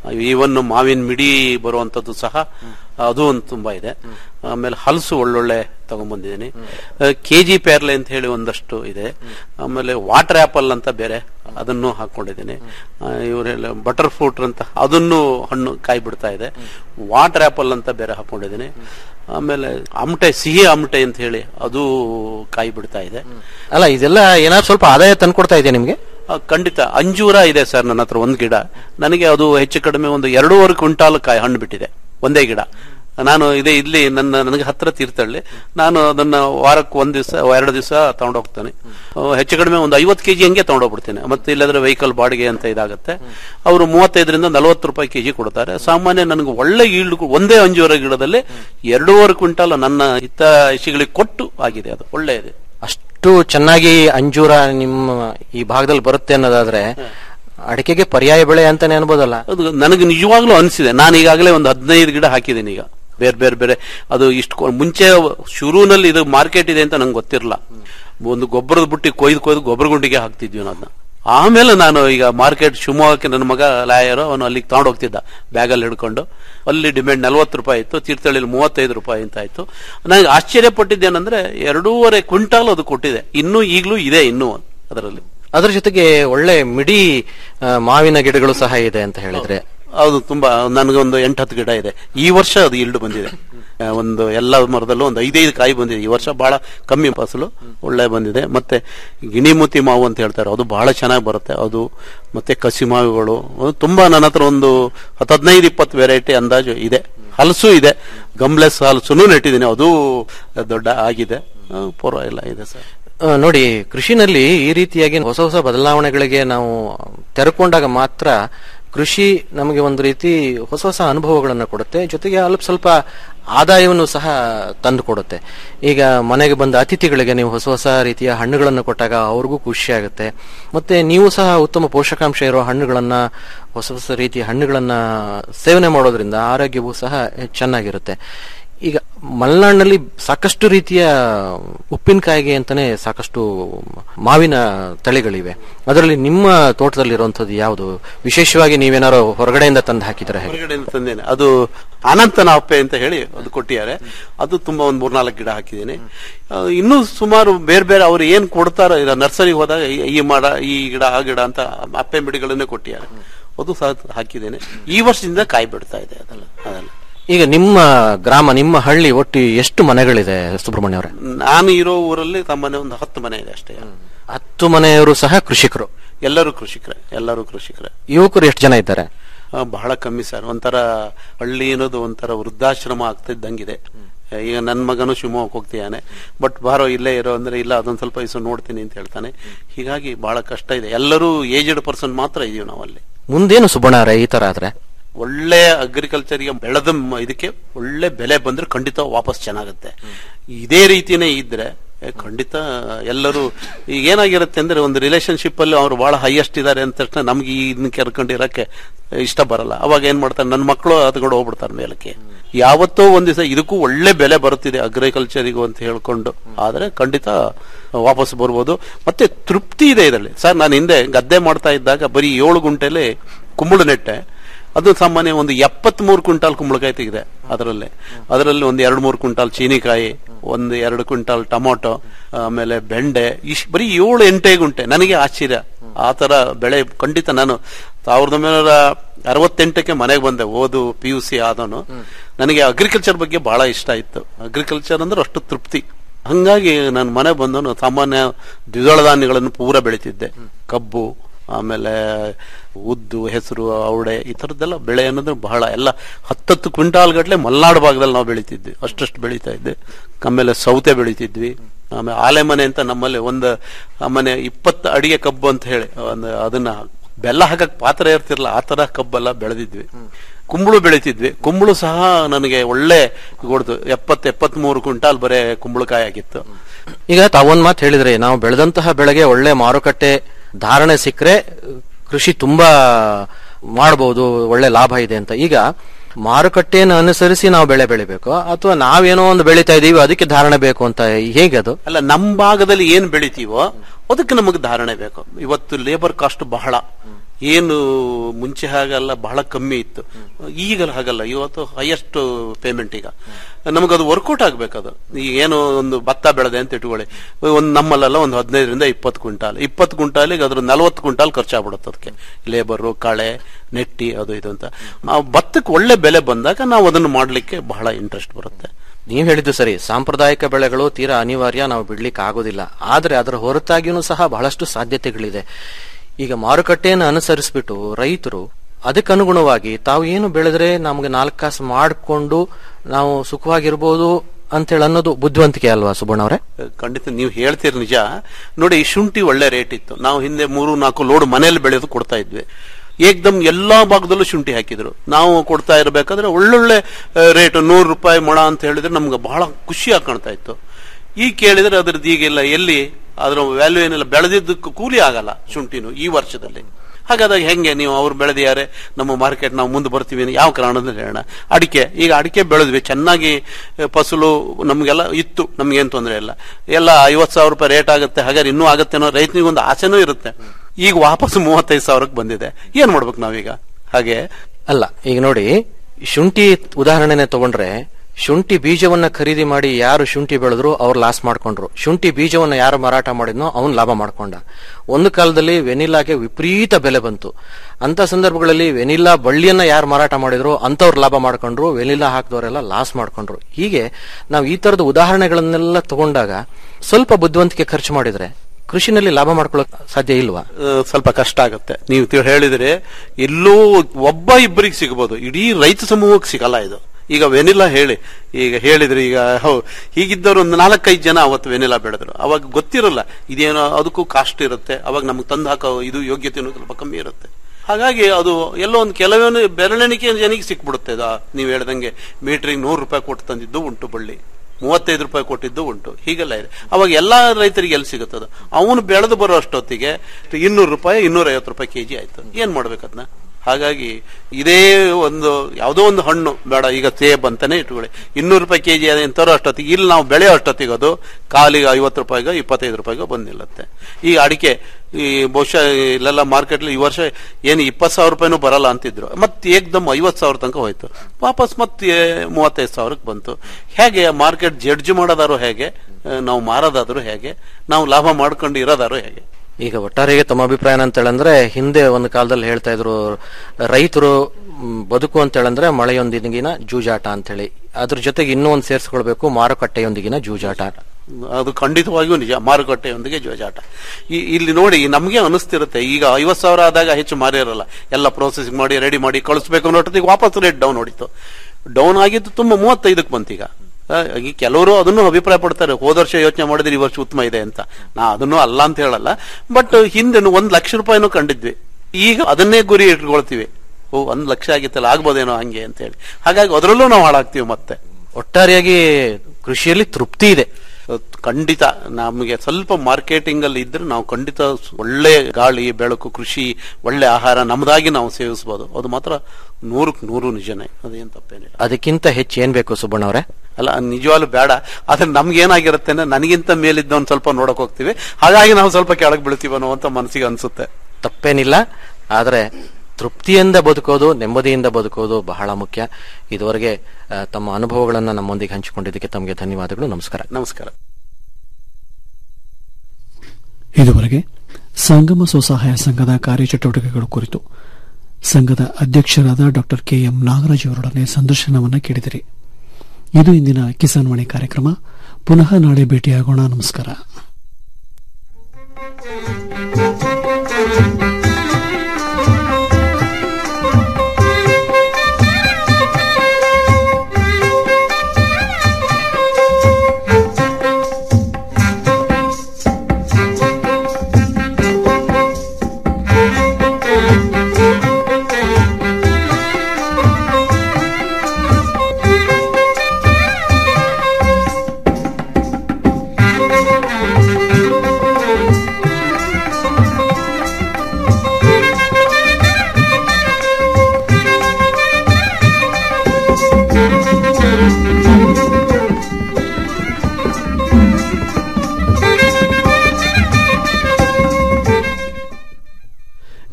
[SPEAKER 14] ಈವನ್ ಮಾವಿನ ಮಿಡಿ ಬರುವಂತದ್ದು ಸಹ ಅದು ಒಂದು ತುಂಬಾ ಇದೆ ಆಮೇಲೆ ಹಲಸು ಒಳ್ಳೊಳ್ಳೆ ತಗೊಂಡ್ಬಂದಿದ್ದೀನಿ ಕೆ ಜಿ ಪೇರ್ಲೆ ಅಂತ ಹೇಳಿ ಒಂದಷ್ಟು ಇದೆ ಆಮೇಲೆ ವಾಟರ್ ಆಪಲ್ ಅಂತ ಬೇರೆ ಅದನ್ನು ಹಾಕೊಂಡಿದ್ದೀನಿ ಇವರೆಲ್ಲ ಬಟರ್ ಫ್ರೂಟ್ ಅಂತ ಅದನ್ನು ಹಣ್ಣು ಕಾಯಿ ಬಿಡ್ತಾ ಇದೆ ವಾಟರ್ ಆಪಲ್ ಅಂತ ಬೇರೆ ಹಾಕೊಂಡಿದ್ದೀನಿ ಆಮೇಲೆ ಆಮಟೆ ಸಿಹಿ ಆಮಟೆ ಅಂತ ಹೇಳಿ ಅದು ಕಾಯಿ ಬಿಡ್ತಾ ಇದೆ
[SPEAKER 13] ಅಲ್ಲ ಇದೆಲ್ಲ ಏನಾದ್ರು ಸ್ವಲ್ಪ ಆದಾಯ ತಂದ್ಕೊಡ್ತಾ ಇದೆಯಾ ನಿಮ್ಗೆ
[SPEAKER 14] ಆ, ಖಂಡಿತ ಅಂಜೂರ ಇದೆ ಸರ್ ನನ್ನ ಹತ್ರ ಒಂದು ಗಿಡ ನನಗೆ ಅದು ಹೆಚ್ಚು ಕಡಿಮೆ ಒಂದು ಎರಡೂವರೆ ಕ್ವಿಂಟಾಲ್ ಕಾಯಿ ಹಣ್ಣು ಬಿಟ್ಟಿದೆ ಒಂದೇ ಗಿಡ ನಾನು ಇದೇ ಇಲ್ಲಿ ನನ್ನ ನನಗೆ ಹತ್ರ ತೀರ್ಥಹಳ್ಳಿ ನಾನು ಅದನ್ನ ವಾರಕ್ಕೆ ಒಂದ್ ದಿವಸ ಎರಡು ದಿವಸ ತಗೊಂಡೋಗ್ತಾನೆ ಆ, ಹೆಚ್ಚು ಕಡಿಮೆ ಒಂದು ಐವತ್ತು ಕೆಜಿ ಹಂಗೆ ತಗೊಂಡೋಗ್ಬಿಡ್ತೇನೆ ಮತ್ತೆ ಇಲ್ಲಾದ್ರೆ ವೆಹಿಕಲ್ ಬಾಡಿಗೆ ಅಂತ ಇದಾಗುತ್ತೆ ಅವರು ಮೂವತ್ತೈದರಿಂದ ನಲವತ್ತು ರೂಪಾಯಿ ಕೆಜಿ ಕೊಡ್ತಾರೆ ಸಾಮಾನ್ಯ ನನಗೆ ಒಳ್ಳೆ ಈಲ್ಡ್ ಒಂದೇ ಅಂಜೂರ ಗಿಡದಲ್ಲಿ ಎರಡೂವರೆ ಕ್ವಿಂಟಾಲ್ ನನ್ನ ಹಿತೈಷಿಗಳಿಗೆ ಕೊಟ್ಟು ಆಗಿದೆ ಅದು ಒಳ್ಳೆ ಇದೆ
[SPEAKER 13] ಅಷ್ಟು ಚೆನ್ನಾಗಿ ಅಂಜೂರ ನಿಮ್ಮ ಈ ಭಾಗದಲ್ಲಿ ಬರುತ್ತೆ ಅನ್ನೋದಾದ್ರೆ ಅಡಿಕೆಗೆ ಪರ್ಯಾಯ ಬೆಳೆ ಅಂತಾನೆ ಅನ್ಬೋದಲ್ಲ
[SPEAKER 14] ಅದು ನನಗೆ ನಿಜವಾಗ್ಲೂ ಅನಿಸಿದೆ ನಾನು ಈಗಾಗಲೇ ಒಂದು ಹದಿನೈದು ಗಿಡ ಹಾಕಿದ್ದೀನಿ ಈಗ ಬೇರೆ ಬೇರೆ ಬೇರೆ ಅದು ಇಷ್ಟು ಕೊ- ಮುಂಚೆ ಶುರುವಿನಲ್ಲಿ ಇದು ಮಾರ್ಕೆಟ್ ಇದೆ ಅಂತ ನಂಗೆ ಗೊತ್ತಿರಲ್ಲ ಒಂದು ಗೊಬ್ಬರದ ಬುಟ್ಟಿ ಕೊಯ್ದು ಕೊಯ್ದು ಗೊಬ್ಬರ ಗುಂಡಿಗೆ ಹಾಕ್ತಿದ್ವಿ ನಾವು ಅದನ್ನ ಆಮೇಲೆ ನಾನು ಈಗ ಮಾರ್ಕೆಟ್ ಶಿವಮೊಗ್ಗಕ್ಕೆ ನನ್ನ ಮಗ ಲಾಯರು ಅವನು ಅಲ್ಲಿಗೆ ತಗೊಂಡು ಹೋಗ್ತಿದ್ದ ಬ್ಯಾಗಲ್ಲಿ ಹಿಡ್ಕೊಂಡು ಅಲ್ಲಿ ಡಿಮ್ಯಾಂಡ್ ನಲ್ವತ್ತು ರೂಪಾಯಿ ಇತ್ತು ತೀರ್ಥಹಳ್ಳಿಲಿ ಮೂವತ್ತೈದು ರೂಪಾಯಿ ಅಂತ ಆಯ್ತು ನನಗೆ ಆಶ್ಚರ್ಯ ಪಟ್ಟಿದ್ದೇನೆಂದ್ರೆ ಎರಡೂವರೆ ಕ್ವಿಂಟಾಲ್ ಅದು ಕೊಟ್ಟಿದೆ ಇನ್ನೂ ಈಗಲೂ ಇದೆ ಇನ್ನೂ ಅದರಲ್ಲಿ
[SPEAKER 13] ಅದ್ರ ಜೊತೆಗೆ ಒಳ್ಳೆ ಮಿಡಿ ಆ, ಮಾವಿನ ಗಿಡಗಳು ಸಹ ಇದೆ ಅಂತ ಹೇಳಿದ್ರೆ
[SPEAKER 14] ಹೌದು ತುಂಬಾ ನನಗೊಂದು ಎಂಟು ಹತ್ತು ಗಿಡ ಇದೆ ಈ ವರ್ಷ ಅದು ಇಲ್ಡು ಬಂದಿದೆ ಆ, ಒಂದು ಎಲ್ಲ ಮರದಲ್ಲೂ ಒಂದು ಐದೈದು ಕಾಯಿ ಬಂದಿದೆ ಈ ವರ್ಷ ಬಹಳ ಕಮ್ಮಿ ಫಸಲು ಒಳ್ಳೆ ಬಂದಿದೆ ಮತ್ತೆ ಗಿಣಿಮುತಿ ಮಾವು ಅಂತ ಹೇಳ್ತಾರೆ ಅದು ಬಹಳ ಚೆನ್ನಾಗಿ ಬರುತ್ತೆ ಅದು ಮತ್ತೆ ಕಸಿ ಮಾವುಗಳು ಅದು ತುಂಬಾ ನನ್ನ ಹತ್ರ ಒಂದು ಹತ್ತು ಹದಿನೈದು ಇಪ್ಪತ್ತು ವೆರೈಟಿ ಅಂದಾಜು ಇದೆ ಹಲಸು ಇದೆ ಗಮ್ಲೆಸ್ ಹಲಸುನು ನೆಟ್ಟಿದ್ದೀನಿ ಅದು ದೊಡ್ಡ ಆಗಿದೆ ಆ, ಪರವಾಗಿಲ್ಲ ಇದೆ ಸರ್
[SPEAKER 13] ಆ, ನೋಡಿ ಕೃಷಿನಲ್ಲಿ ಈ ರೀತಿಯಾಗಿ ಹೊಸ ಹೊಸ ಬದಲಾವಣೆಗಳಿಗೆ ನಾವು ತೆರೆಕೊಂಡಾಗ ಮಾತ್ರ ಕೃಷಿ ನಮಗೆ ಒಂದು ರೀತಿ ಹೊಸ ಹೊಸ ಅನುಭವಗಳನ್ನು ಕೊಡುತ್ತೆ ಜೊತೆಗೆ ಅಲ್ಪ ಸ್ವಲ್ಪ ಆದಾಯವನ್ನು ಸಹ ತಂದು ಕೊಡುತ್ತೆ ಈಗ ಮನೆಗೆ ಬಂದ ಅತಿಥಿಗಳಿಗೆ ನೀವು ಹೊಸ ಹೊಸ ರೀತಿಯ ಹಣ್ಣುಗಳನ್ನು ಕೊಟ್ಟಾಗ ಅವ್ರಿಗೂ ಖುಷಿ ಆಗುತ್ತೆ ಮತ್ತೆ ನೀವು ಸಹ ಉತ್ತಮ ಪೋಷಕಾಂಶ ಇರೋ ಹಣ್ಣುಗಳನ್ನ ಹೊಸ ಹೊಸ ರೀತಿಯ ಹಣ್ಣುಗಳನ್ನ ಸೇವನೆ ಮಾಡೋದ್ರಿಂದ ಆರೋಗ್ಯವೂ ಸಹ ಚೆನ್ನಾಗಿರುತ್ತೆ ಈಗ ಮಲೆನಾಡಿನಲ್ಲಿ ಸಾಕಷ್ಟು ರೀತಿಯ ಉಪ್ಪಿನಕಾಯಿಗೆ ಅಂತಾನೆ ಸಾಕಷ್ಟು ಮಾವಿನ ತಳಿಗಳಿವೆ ಅದರಲ್ಲಿ ನಿಮ್ಮ ತೋಟದಲ್ಲಿರುವಂತದ್ದು ಯಾವುದು ವಿಶೇಷವಾಗಿ ನೀವೇನಾರು ಹೊರಗಡೆಯಿಂದ ತಂದು ಹಾಕಿದ್ರೆ ಹೇಗೆ
[SPEAKER 14] ಹೊರಗಡೆಯಿಂದ ತಂದೇನೆ ಅದು ಅನಂತನ ಅಪ್ಪೆ ಅಂತ ಹೇಳಿ ಅದು ಕೊಟ್ಟಿದ್ದಾರೆ ಅದು ತುಂಬಾ ಒಂದು ಮೂರ್ನಾಲ್ಕು ಗಿಡ ಹಾಕಿದ್ದೀನಿ ಆ, ಇನ್ನೂ ಸುಮಾರು ಬೇರೆ ಬೇರೆ ಅವ್ರು ಏನ್ ಕೊಡ್ತಾರೋ ಈಗ ನರ್ಸರಿಗೆ ಹೋದಾಗ ಈ- ಈ ಮರ ಈ ಗಿಡ ಆ ಗಿಡ ಅಂತ ಅಪ್ಪೆ ಮಿಡಿಗಳನ್ನೇ ಕೊಟ್ಟಿದ್ದಾರೆ ಅದು ಸಹ ಹಾಕಿದ್ದೇನೆ ಈ ವರ್ಷದಿಂದ ಕಾಯಿ ಬಿಡ್ತಾ ಇದೆ ಅದೆಲ್ಲ ಅದೆಲ್ಲ
[SPEAKER 13] ಈಗ ನಿಮ್ಮ ಗ್ರಾಮ ನಿಮ್ಮ ಹಳ್ಳಿ ಒಟ್ಟು ಎಷ್ಟು ಮನೆಗಳಿದೆ ಸುಬ್ರಹ್ಮಣ್ಯ ಅವರೇ
[SPEAKER 14] ನಾನು ಇರೋ ಊರಲ್ಲಿ ತಮ್ಮನೆ ಒಂದು ಹತ್ತು ಮನೆ ಇದೆ ಅಷ್ಟೇ
[SPEAKER 13] ಹತ್ತು ಮನೆಯವರು ಸಹ ಕೃಷಿಕರು
[SPEAKER 14] ಎಲ್ಲರೂ ಕೃಷಿಕರೇ ಎಲ್ಲರೂ ಕೃಷಿಕರೇ
[SPEAKER 13] ಯುವಕರು ಎಷ್ಟು ಜನ ಇದ್ದಾರೆ
[SPEAKER 14] ಆ, ಬಹಳ ಕಮ್ಮಿ ಸರ್ ಒಂಥರ ಹಳ್ಳಿ ಅನ್ನೋದು ಒಂಥರ ವೃದ್ಧಾಶ್ರಮ ಆಗ್ತಿದ್ದಂಗಿದೆ ಈಗ ನನ್ನ ಮಗನು ಶಿವಮೊಗ್ಗಕ್ಕೆ ಹೋಗ್ತಿದ್ದಾನೆ ಬಟ್ ಬಾರೋ ಇಲ್ಲೇ ಇರೋ ಅಂದ್ರೆ ಇಲ್ಲ ಅದೊಂದ್ ಸ್ವಲ್ಪ ದಿವಸ ನೋಡ್ತೀನಿ ಅಂತ ಹೇಳ್ತಾನೆ ಹೀಗಾಗಿ ಬಹಳ ಕಷ್ಟ ಇದೆ ಎಲ್ಲರೂ ಏಜ್ಡ್ ಪರ್ಸನ್ ಮಾತ್ರ ಇದೀವಿ ನಾವು ಅಲ್ಲಿ
[SPEAKER 13] ಮುಂದೇನು ಸುಬ್ಬಣ್ಣ ಅವರೇ ಈ ತರ ಆದ್ರೆ
[SPEAKER 14] ಒಳ್ಳೆ ಅಗ್ರಿಕಲ್ಚರ್ಗೆ ಬೆಳೆದ ಮ- ಇದಕ್ಕೆ ಒಳ್ಳೆ ಬೆಲೆ ಬಂದ್ರೆ ಖಂಡಿತ ವಾಪಸ್ ಚೆನ್ನಾಗುತ್ತೆ ಇದೇ ರೀತಿನೇ ಇದ್ರೆ ಏ, ಖಂಡಿತ ಎಲ್ಲರೂ ಈಗ ಏನಾಗಿರುತ್ತೆ ಅಂದ್ರೆ ಒಂದು ರಿಲೇಶನ್ಶಿಪ್ ಅಲ್ಲಿ ಅವ್ರು ಬಹಳ ಹೈಯೆಸ್ಟ್ ಇದಾರೆ ಅಂತ ತಕ್ಷಣ ನಮ್ಗೆ ಇದನ್ನ ಕೆರ್ಕೊಂಡಿರಕ್ಕೆ ಇಷ್ಟ ಬರಲ್ಲ ಅವಾಗ ಏನ್ ಮಾಡ್ತಾರೆ ನನ್ನ ಮಕ್ಕಳು ಹತ್ಕೊಂಡು ಹೋಗ್ಬಿಡ್ತಾರೆ ಮೇಲಕ್ಕೆ ಯಾವತ್ತೋ ಒಂದ್ ದಿವಸ ಇದಕ್ಕೂ ಒಳ್ಳೆ ಬೆಲೆ ಬರುತ್ತಿದೆ ಅಗ್ರಿಕಲ್ಚರಿಗೂ ಅಂತ ಹೇಳ್ಕೊಂಡು ಆದ್ರೆ ಖಂಡಿತ ವಾಪಸ್ ಬರ್ಬೋದು ಮತ್ತೆ ತೃಪ್ತಿ ಇದೆ ಇದರಲ್ಲಿ ಸರ್ ನಾನು ಹಿಂದೆ ಗದ್ದೆ ಮಾಡ್ತಾ ಇದ್ದಾಗ ಬರೀ ಏಳು ಗುಂಟೆಲಿ ಕುಂಬಳು ನೆಟ್ಟೆ ಅದು ಸಾಮಾನ್ಯ ಒಂದು ಎಪ್ಪತ್ತ್ ಮೂರು ಕ್ವಿಂಟಾಲ್ ಕುಂಬಳಕಾಯಿ ತೆಗಿದೆ ಅದರಲ್ಲಿ ಅದರಲ್ಲಿ ಒಂದು ಎರಡು ಮೂರು ಕ್ವಿಂಟಾಲ್ ಚೀನಿಕಾಯಿ ಒಂದು ಎರಡು ಕ್ವಿಂಟಾಲ್ ಟೊಮೊಟೊ ಆಮೇಲೆ ಬೆಂಡೆ ಇಶ್ ಬರೀ ಏಳು ಎಂಟೇ ಗುಂಟೆ ನನಗೆ ಆಶ್ಚರ್ಯ ಆ ತರ ಬೆಳೆ ಖಂಡಿತ ನಾನು ಸಾವಿರದ ಒಂಬೈನೂರ ಅರವತ್ತೆಂಟಕ್ಕೆ ಮನೆಗೆ ಬಂದೆ ಓದು ಪಿ ಯು ಸಿ ಆದನು ನನಗೆ ಅಗ್ರಿಕಲ್ಚರ್ ಬಗ್ಗೆ ಬಹಳ ಇಷ್ಟ ಇತ್ತು ಅಗ್ರಿಕಲ್ಚರ್ ಅಂದ್ರೆ ಅಷ್ಟು ತೃಪ್ತಿ ಹಂಗಾಗಿ ನಾನು ಮನೆ ಬಂದನು ಸಾಮಾನ್ಯ ದ್ವಿದಳ ಧಾನ್ಯಗಳನ್ನು ಪೂರ ಬೆಳಿತಿದ್ದೆ ಕಬ್ಬು ಆಮೇಲೆ ಉದ್ದು ಹೆಸರು ಅವಡೆ ಈ ತರದ್ದೆಲ್ಲ ಬೆಳೆ ಅನ್ನೋದು ಬಹಳ ಎಲ್ಲ ಹತ್ತತ್ತು ಕ್ವಿಂಟಾಲ್ ಗಟ್ಲೆ ಮಲ್ನಾಡು ಭಾಗದಲ್ಲಿ ನಾವು ಬೆಳಿತಿದ್ವಿ ಅಷ್ಟಷ್ಟು ಬೆಳೀತಾ ಇದ್ದೆ ಆಮೇಲೆ ಸೌತೆ ಬೆಳಿತಿದ್ವಿ ಆಮೇಲೆ ಆಲೆಮನೆ ಅಂತ ನಮ್ಮಲ್ಲಿ ಒಂದು ಮನೆ ಇಪ್ಪತ್ತು ಅಡಿಗೆ ಕಬ್ಬು ಅಂತ ಹೇಳಿ ಒಂದು ಅದನ್ನ ಬೆಲ್ಲ ಹಾಕಕ್ ಪಾತ್ರ ಇರ್ತಿರ್ಲಿಲ್ಲ ಆ ತರ ಕಬ್ಬೆಲ್ಲ ಬೆಳೆದಿದ್ವಿ ಕುಂಬಳು ಬೆಳಿತಿದ್ವಿ ಕುಂಬಳು ಸಹ ನನಗೆ ಒಳ್ಳೆ ಕೊಡ್ತು ಎಪ್ಪತ್ ಎಪ್ಪತ್ ಮೂರು ಕ್ವಿಂಟಾಲ್ ಬರೇ ಕುಂಬಳಕಾಯಿ ಆಗಿತ್ತು
[SPEAKER 13] ಈಗ ತಾವೊಂದ್ ಮಾತು ಹೇಳಿದ್ರಿ ನಾವು ಬೆಳೆದಂತಹ ಬೆಳೆಗೆ ಒಳ್ಳೆ ಮಾರುಕಟ್ಟೆ ಧಾರಣೆ ಸಿಕ್ಕರೆ ಕೃಷಿ ತುಂಬಾ ಮಾಡಬಹುದು ಒಳ್ಳೆ ಲಾಭ ಇದೆ ಅಂತ ಈಗ ಮಾರುಕಟ್ಟೆಯನ್ನು ಅನುಸರಿಸಿ ನಾವು ಬೆಳೆ ಬೆಳಿಬೇಕು ಅಥವಾ ನಾವೇನೋ ಒಂದು ಬೆಳಿತಾ ಇದೀವಿ ಅದಕ್ಕೆ ಧಾರಣೆ ಬೇಕು ಅಂತ ಹೇಗೆ ಅದು
[SPEAKER 14] ಅಲ್ಲ ನಮ್ಮ ಭಾಗದಲ್ಲಿ ಏನ್ ಬೆಳಿತೀವೋ ಅದಕ್ಕೆ ನಮಗೆ ಧಾರಣೆ ಬೇಕು ಇವತ್ತು ಲೇಬರ್ ಕಾಸ್ಟ್ ಬಹಳ ಏನು ಮುಂಚೆ ಹಾಗಲ್ಲ ಬಹಳ ಕಮ್ಮಿ ಇತ್ತು ಈಗ ಹಾಗಲ್ಲ ಇವತ್ತು ಹೈಯೆಸ್ಟ್ ಪೇಮೆಂಟ್ ಈಗ ನಮಗದು ವರ್ಕೌಟ್ ಆಗ್ಬೇಕದು ಈಗ ಏನೋ ಒಂದು ಭತ್ತ ಬೆಳೆದೆ ಅಂತ ಇಟ್ಕೊಳ್ಳಿ ಒಂದು ನಮ್ಮಲ್ಲೆಲ್ಲ ಒಂದು ಹದಿನೈದರಿಂದ ಇಪ್ಪತ್ತು ಕ್ವಿಂಟಾಲ್ ಇಪ್ಪತ್ತು ಕ್ವಿಂಟಾಲಿಗೆ ಅದ್ರ ನಲವತ್ತು ಕ್ವಿಂಟಾಲ್ ಖರ್ಚಾಗ್ಬಿಡುತ್ತೆ ಅದಕ್ಕೆ ಲೇಬರು ಕಳೆ ನೆಟ್ಟಿ ಅದು ಇದು ಅಂತ ಆ ಭತ್ತಕ್ಕೆ ಒಳ್ಳೆ ಬೆಲೆ ಬಂದಾಗ ನಾವು ಅದನ್ನು ಮಾಡ್ಲಿಕ್ಕೆ ಬಹಳ ಇಂಟ್ರೆಸ್ಟ್ ಬರುತ್ತೆ
[SPEAKER 13] ನೀವ್ ಹೇಳಿದ್ದು ಸರಿ ಸಾಂಪ್ರದಾಯಿಕ ಬೆಳೆಗಳು ತೀರಾ ಅನಿವಾರ್ಯ ನಾವು ಬಿಡ್ಲಿಕ್ಕೆ ಆಗೋದಿಲ್ಲ ಆದ್ರೆ ಅದರ ಹೊರತಾಗಿಯೂ ಸಹ ಬಹಳಷ್ಟು ಸಾಧ್ಯತೆಗಳಿದೆ ಈಗ ಮಾರುಕಟ್ಟೆಯನ್ನು ಅನುಸರಿಸ್ಬಿಟ್ಟು ರೈತರು ಅದಕ್ಕನುಗುಣವಾಗಿ ತಾವು ಏನು ಬೆಳೆದ್ರೆ ನಮಗೆ ನಾಲ್ಕು ಕಾಸು ಮಾಡಿಕೊಂಡು ನಾವು ಸುಖವಾಗಿರ್ಬೋದು ಅಂತೇಳಿ ಅನ್ನೋದು ಬುದ್ಧಿವಂತಿಕೆ ಅಲ್ವಾ ಸುಬ್ಬಣ್ಣ ಅವರೇ
[SPEAKER 14] ಖಂಡಿತ ನೀವು ಹೇಳ್ತೀರಿ ನಿಜ ನೋಡಿ ಈ ಶುಂಠಿ ಒಳ್ಳೆ ರೇಟ್ ಇತ್ತು ನಾವು ಹಿಂದೆ ಮೂರು ನಾಲ್ಕು ಲೋಡ್ ಮನೆಯಲ್ಲಿ ಬೆಳೆದು ಕೊಡ್ತಾ ಇದ್ವಿ ಏಕ್ದಮ್ ಎಲ್ಲಾ ಭಾಗದಲ್ಲೂ ಶುಂಠಿ ಹಾಕಿದ್ರು ನಾವು ಕೊಡ್ತಾ ಇರಬೇಕಾದ್ರೆ ಒಳ್ಳೊಳ್ಳೆ ರೇಟ್ ನೂರು ರೂಪಾಯಿ ಮೊಳ ಅಂತ ಹೇಳಿದ್ರೆ ನಮ್ಗೆ ಬಹಳ ಖುಷಿಯಾಗಿ ಕಾಣ್ತಾ ಇತ್ತು ಈಗ ಕೇಳಿದ್ರೆ ಅದ್ರದ್ದು ಈಗೆಲ್ಲ ಎಲ್ಲಿ ಅದ್ರ ವ್ಯಾಲ್ಯೂ ಏನಿಲ್ಲ ಬೆಳೆದಿದ್ದಕ್ಕೂ ಕೂಲಿ ಆಗಲ್ಲ ಶುಂಠಿನು ಈ ವರ್ಷದಲ್ಲಿ ಹಾಗಾದಾಗ ಹೆಂಗೆ ನೀವು ಅವ್ರು ಬೆಳೆದಿದ್ದಾರೆ ನಮ್ಮ ಮಾರ್ಕೆಟ್ ನಾವು ಮುಂದೆ ಬರ್ತೀವಿ ಅನ್ನೋ ಯಾವ ಕಾರಣದಲ್ಲಿ ಹೇಳೋಣ ಅಡಿಕೆ ಈಗ ಅಡಿಕೆ ಬೆಳೆದ್ವಿ ಚೆನ್ನಾಗಿ ಆ, ಫಸಲು ನಮಗೆಲ್ಲ ಇತ್ತು ನಮ್ಗೇನು ತೊಂದರೆ ಇಲ್ಲ ಎಲ್ಲ ಐವತ್ತು ಸಾವಿರ ರೂಪಾಯಿ ರೇಟ್ ಆಗುತ್ತೆ ಹಾಗಾದ್ರೆ ಇನ್ನೂ ಆಗುತ್ತೆ ಅನ್ನೋ ರೈತನಿಗೆ ಒಂದು ಆಸೆನೂ ಇರುತ್ತೆ ಈಗ ವಾಪಸ್ ಮೂವತ್ತೈದು ಸಾವಿರಕ್ಕೆ ಬಂದಿದೆ ಏನ್ ಮಾಡ್ಬೇಕು ನಾವೀಗ ಹಾಗೆ
[SPEAKER 13] ಅಲ್ಲ ಈಗ ನೋಡಿ ಶುಂಠಿ ಉದಾಹರಣೆನೆ ತಗೊಂಡ್ರೆ ಶುಂಠಿ ಬೀಜವನ್ನ ಖರೀದಿ ಮಾಡಿ ಯಾರು ಶುಂಠಿ ಬೆಳೆದ್ರು ಅವ್ರು ಲಾಸ್ ಮಾಡ್ಕೊಂಡ್ರು ಶುಂಠಿ ಬೀಜವನ್ನ ಯಾರು ಮಾರಾಟ ಮಾಡಿದ್ನೋ ಅವನ್ ಲಾಭ ಮಾಡ್ಕೊಂಡ ಒಂದು ಕಾಲದಲ್ಲಿ ವೆನಿಲಾಗೆ ವಿಪರೀತ ಬೆಲೆ ಬಂತು ಅಂತ ಸಂದರ್ಭಗಳಲ್ಲಿ ವೆನಿಲಾ ಬಳ್ಳಿಯನ್ನ ಯಾರು ಮಾರಾಟ ಮಾಡಿದ್ರು ಅಂತವ್ರು ಲಾಭ ಮಾಡ್ಕೊಂಡ್ರು ವೆನಿಲಾ ಹಾಕಿದವರೆಲ್ಲ ಲಾಸ್ ಮಾಡ್ಕೊಂಡ್ರು ಹೀಗೆ ನಾವು ಈ ತರದ ಉದಾಹರಣೆಗಳನ್ನೆಲ್ಲ ತಗೊಂಡಾಗ ಸ್ವಲ್ಪ ಬುದ್ಧಿವಂತಿಕೆ ಖರ್ಚು ಮಾಡಿದ್ರೆ ಕೃಷಿನಲ್ಲಿ ಲಾಭ ಮಾಡ್ಕೊಳ್ಳೋಕೆ ಸಾಧ್ಯ ಇಲ್ವಾ
[SPEAKER 14] ಆ, ಸ್ವಲ್ಪ ಕಷ್ಟ ಆಗುತ್ತೆ ನೀವು ತಿ- ಹೇಳಿದ್ರೆ ಎಲ್ಲೋ ಒಬ್ಬ ಇಬ್ಬರಿಗೆ ಸಿಗಬಹುದು ಇಡೀ ರೈತ ಸಮೂಹಕ್ಕೆ ಸಿಗಲ್ಲ ಇದು ಈಗ ವೆನಿಲಾ ಹೇಳಿ ಈಗ ಹೇಳಿದ್ರೆ ಈಗ ಹೌ ಹೀಗಿದ್ದವರು ಒಂದು ನಾಲ್ಕೈದು ಜನ ಅವತ್ತು ವೆನಿಲಾ ಬೆಳೆದ್ರು ಅವಾಗ ಗೊತ್ತಿರಲ್ಲ ಇದೇನೋ ಅದಕ್ಕೂ ಕಾಸ್ಟ್ ಇರುತ್ತೆ ಅವಾಗ ನಮ್ಗೆ ತಂದು ಹಾಕೋ ಇದು ಯೋಗ್ಯತೆನೂ ಸ್ವಲ್ಪ ಕಮ್ಮಿ ಇರುತ್ತೆ ಹಾಗಾಗಿ ಅದು ಎಲ್ಲೋ ಒಂದು ಕೆಲವೇನು ಬೆರಳೆಣಿಕೆ ಜನಿಗೆ ಸಿಕ್ಬಿಡುತ್ತೆ ಅದು ನೀವು ಹೇಳ್ದಂಗೆ ಮೀಟ್ರಿಗೆ ನೂರು ರೂಪಾಯಿ ಕೊಟ್ಟು ತಂದಿದ್ದು ಉಂಟು ಬಳ್ಳಿ ಮೂವತ್ತೈದು ರೂಪಾಯಿ ಕೊಟ್ಟಿದ್ದು ಉಂಟು ಹೀಗೆಲ್ಲ ಇದೆ ಅವಾಗ ಎಲ್ಲಾ ರೈತರಿಗೆ ಎಲ್ಲಿ ಸಿಗುತ್ತದ ಅವನು ಬೆಳೆದು ಬರೋ ಅಷ್ಟೊತ್ತಿಗೆ ಇನ್ನೂರು ರೂಪಾಯಿ ಇನ್ನೂರ ಐವತ್ತು ರೂಪಾಯಿ ಕೆಜಿ ಆಯ್ತು ಏನ್ ಮಾಡ್ಬೇಕು ಅದನ್ನ ಹಾಗಾಗಿ ಇದೇ ಒಂದು ಯಾವುದೋ ಒಂದು ಹಣ್ಣು ಬೇಡ ಈಗ ಸೇಬ್ ಅಂತಾನೆ ಇಟ್ಕೊಳ್ಳಿ ಇನ್ನೂರು ರೂಪಾಯಿ ಕೆಜಿ ಎಂತಾರೋ ಅಷ್ಟೊತ್ತಿಗೆ ಇಲ್ಲಿ ನಾವು ಬೆಳೆಯೋ ಅಷ್ಟೊತ್ತಿಗೆ ಅದು ಕಾಲಿಗೆ ಐವತ್ತು ರೂಪಾಯಿಗೋ ಇಪ್ಪತ್ತೈದು ರೂಪಾಯಿಗೋ ಬಂದು ನಿಲ್ಲುತ್ತೆ ಈ ಅಡಿಕೆ ಈ ಬಹುಶಃ ಇಲ್ಲೆಲ್ಲ ಮಾರ್ಕೆಟ್ ಈ ವರ್ಷ ಏನು ಇಪ್ಪತ್ತು ಸಾವಿರ ರೂಪಾಯಿನೂ ಬರಲ್ಲ ಅಂತಿದ್ರು ಮತ್ತೆ ಏಕ್ದಮ್ ಐವತ್ತು ಸಾವಿರ ತನಕ ಹೋಯ್ತು ವಾಪಸ್ ಮತ್ತೆ ಮೂವತ್ತೈದು ಸಾವಿರಕ್ಕೆ ಬಂತು ಹೇಗೆ ಮಾರ್ಕೆಟ್ ಜಡ್ಜ್ ಮಾಡೋದಾದ್ರು ಹೇಗೆ ಆ, ನಾವು ಮಾರೋದಾದ್ರು ಹೇಗೆ ನಾವು ಲಾಭ ಮಾಡ್ಕೊಂಡು ಇರೋದಾದ್ರು ಹೇಗೆ
[SPEAKER 13] ಈಗ ಒಟ್ಟಾರೆಗೆ ತಮ್ಮ ಅಭಿಪ್ರಾಯ ಅಂತ ಹೇಳಂದ್ರೆ ಹಿಂದೆ ಒಂದು ಕಾಲದಲ್ಲಿ ಹೇಳ್ತಾ ಇದ್ರು ರೈತರು ಮ್, ಬದುಕು ಅಂತ ಹೇಳಂದ್ರೆ ಮಳೆಯೊಂದಿಗಿನ ಜೂಜಾಟ ಅಂತ ಹೇಳಿ ಅದ್ರ ಜೊತೆಗೆ ಇನ್ನೂ ಒಂದು ಸೇರಿಸ್ಕೊಳ್ಬೇಕು ಮಾರುಕಟ್ಟೆಯೊಂದಿಗಿನ ಜೂಜಾಟ
[SPEAKER 14] ಅದು ಖಂಡಿತವಾಗಿಯೂ ನಿಜ ಮಾರುಕಟ್ಟೆಯೊಂದಿಗೆ ಜೋಜಾಟ ಈ- ಇಲ್ಲಿ ನೋಡಿ ನಮಗೆ ಅನಿಸ್ತಿರುತ್ತೆ ಈಗ ಐವತ್ ಸಾವಿರ ಆದಾಗ ಹೆಚ್ಚು ಮಾರಿರಲ್ಲ ಎಲ್ಲ ಪ್ರೊಸೆಸಿಂಗ್ ಮಾಡಿ ರೆಡಿ ಮಾಡಿ ಕಳಿಸ್ಬೇಕು ಅನ್ನೋಟೊತ್ತಿಗೆ ವಾಪಸ್ ರೇಟ್ ಡೌನ್ ಹೊಡಿತು ಡೌನ್ ಆಗಿದ್ದು ತುಂಬಾ ಮೂವತ್ತೈದಕ್ಕೆ ಬಂತೀಗ ಆ, ಈ ಕೆಲವರು ಅದನ್ನು ಅಭಿಪ್ರಾಯ ಪಡ್ತಾರೆ ಹೋದ ವರ್ಷ ಯೋಚನೆ ಮಾಡಿದ್ರೆ ಈ ವರ್ಷ ಉತ್ತಮ ಇದೆ ಅಂತ ನಾ ಅದನ್ನು ಅಲ್ಲ ಅಂತ ಹೇಳಲ್ಲ ಬಟ್ ಹಿಂದೆ ಒಂದ್ ಲಕ್ಷ ರೂಪಾಯಿನೂ ಕಂಡಿದ್ವಿ ಈಗ ಅದನ್ನೇ ಗುರಿ ಇಟ್ಕೊಳ್ತೀವಿ ಓ ಒಂದ್ ಲಕ್ಷ ಆಗಿತ್ತಲ್ಲ ಆಗ್ಬೋದೇನೋ ಹಂಗೆ ಅಂತ ಹೇಳಿ ಹಾಗಾಗಿ ಅದರಲ್ಲೂ ನಾವು ಹಾಳಾಗ್ತೀವಿ ಮತ್ತೆ
[SPEAKER 13] ಒಟ್ಟಾರೆಯಾಗಿ ಕೃಷಿಯಲ್ಲಿ ತೃಪ್ತಿ ಇದೆ
[SPEAKER 14] ಖಂಡಿತ ನಮಗೆ ಸ್ವಲ್ಪ ಮಾರ್ಕೆಟಿಂಗ್ ಅಲ್ಲಿ ಇದ್ರೆ ನಾವು ಖಂಡಿತ ಒಳ್ಳೆ ಗಾಳಿ ಬೆಳಕು ಕೃಷಿ ಒಳ್ಳೆ ಆಹಾರ ನಮ್ದಾಗಿ ನಾವು ಸೇವಿಸಬಹುದು ಅದು ಮಾತ್ರ ನೂರಕ್ಕೆ ನೂರು ನಿಜನೇ ಅದೇನ್ ತಪ್ಪೇನಿಲ್ಲ
[SPEAKER 13] ಅದಕ್ಕಿಂತ ಹೆಚ್ಚು ಏನ್ ಬೇಕು ಸುಬ್ಬಣ್ಣ ಅವರೇ
[SPEAKER 14] ಅಲ್ಲ ನಿಜವಾಗ್ಲೂ ಬೇಡ ಆದ್ರೆ ನಮ್ಗೆ ಏನಾಗಿರುತ್ತೆ ಅಂದ್ರೆ ನನಗಿಂತ ಮೇಲಿದ್ದ ಒಂದ್ ಸ್ವಲ್ಪ ನೋಡಕ್ ಹೋಗ್ತೀವಿ ಹಾಗಾಗಿ ನಾವು ಸ್ವಲ್ಪ ಕೆಳಗೆ ಬೀಳ್ತೀವನೋ ಅಂತ ಮನಸ್ಸಿಗೆ ಅನ್ಸುತ್ತೆ
[SPEAKER 13] ತಪ್ಪೇನಿಲ್ಲ ಆದ್ರೆ ತೃಪ್ತಿಯಿಂದ ಬದುಕೋದು ನೆಮ್ಮದಿಯಿಂದ ಬದುಕೋದು ಬಹಳ ಮುಖ್ಯ ಇದುವರೆಗೆ ಆ, ತಮ್ಮ ಅನುಭವಗಳನ್ನ ನಮ್ಮೊಂದಿಗೆ ಹಂಚಿಕೊಂಡಿದ್ದಕ್ಕೆ ತಮಗೆ ಧನ್ಯವಾದಗಳು ನಮಸ್ಕಾರ
[SPEAKER 14] ನಮಸ್ಕಾರ
[SPEAKER 2] ಇದುವರೆಗೆ ಸಂಗಮ ಸ್ವಸಹಾಯ ಸಂಘದ ಕಾರ್ಯಚಟುವಟಿಕೆಗಳ ಕುರಿತು ಸಂಘದ ಅಧ್ಯಕ್ಷರಾದ ಡಾಕ್ಟರ್ ಕೆಎಂ ನಾಗರಾಜ್ ಅವರೊಡನೆ ಸಂದರ್ಶನವನ್ನು ಕೇಳಿದಿರಿ ಇದು ಇಂದಿನ ಕಿಸಾನ್ ವಾಣಿ ಕಾರ್ಯಕ್ರಮ ಪುನಃ ನಾಳೆ ಭೇಟಿಯಾಗೋಣ ನಮಸ್ಕಾರ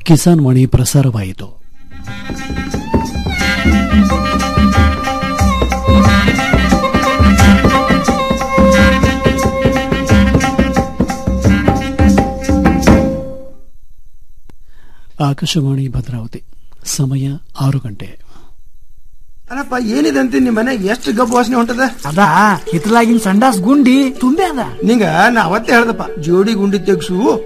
[SPEAKER 2] ಕಿಸಾನ್ ವಾಣಿ ಪ್ರಸಾರವಾಯಿತು ಆಕಾಶವಾಣಿ ಭದ್ರಾವತಿ ಸಮಯ ಆರು ಗಂಟೆ
[SPEAKER 15] ಅಲ್ಲಪ್ಪ ಏನಿದೆ ಅಂತ ನಿಮ್ಮ ಮನೆಗೆ ಎಷ್ಟು ಗಬ್ಬು ವಾಸನೆ ಹೊಂಟದ
[SPEAKER 16] ಅದ ಹಿತ್ತಲಾಗಿನ ಸಂಡಾಸ್ ಗುಂಡಿ ತುಂಬೆ ಅದ
[SPEAKER 15] ನಿಂಗ ನಾ ಅವತ್ತೇ ಹೇಳ್ದಪ್ಪ ಜೋಡಿ ಗುಂಡಿ ತೆಗ್ಸು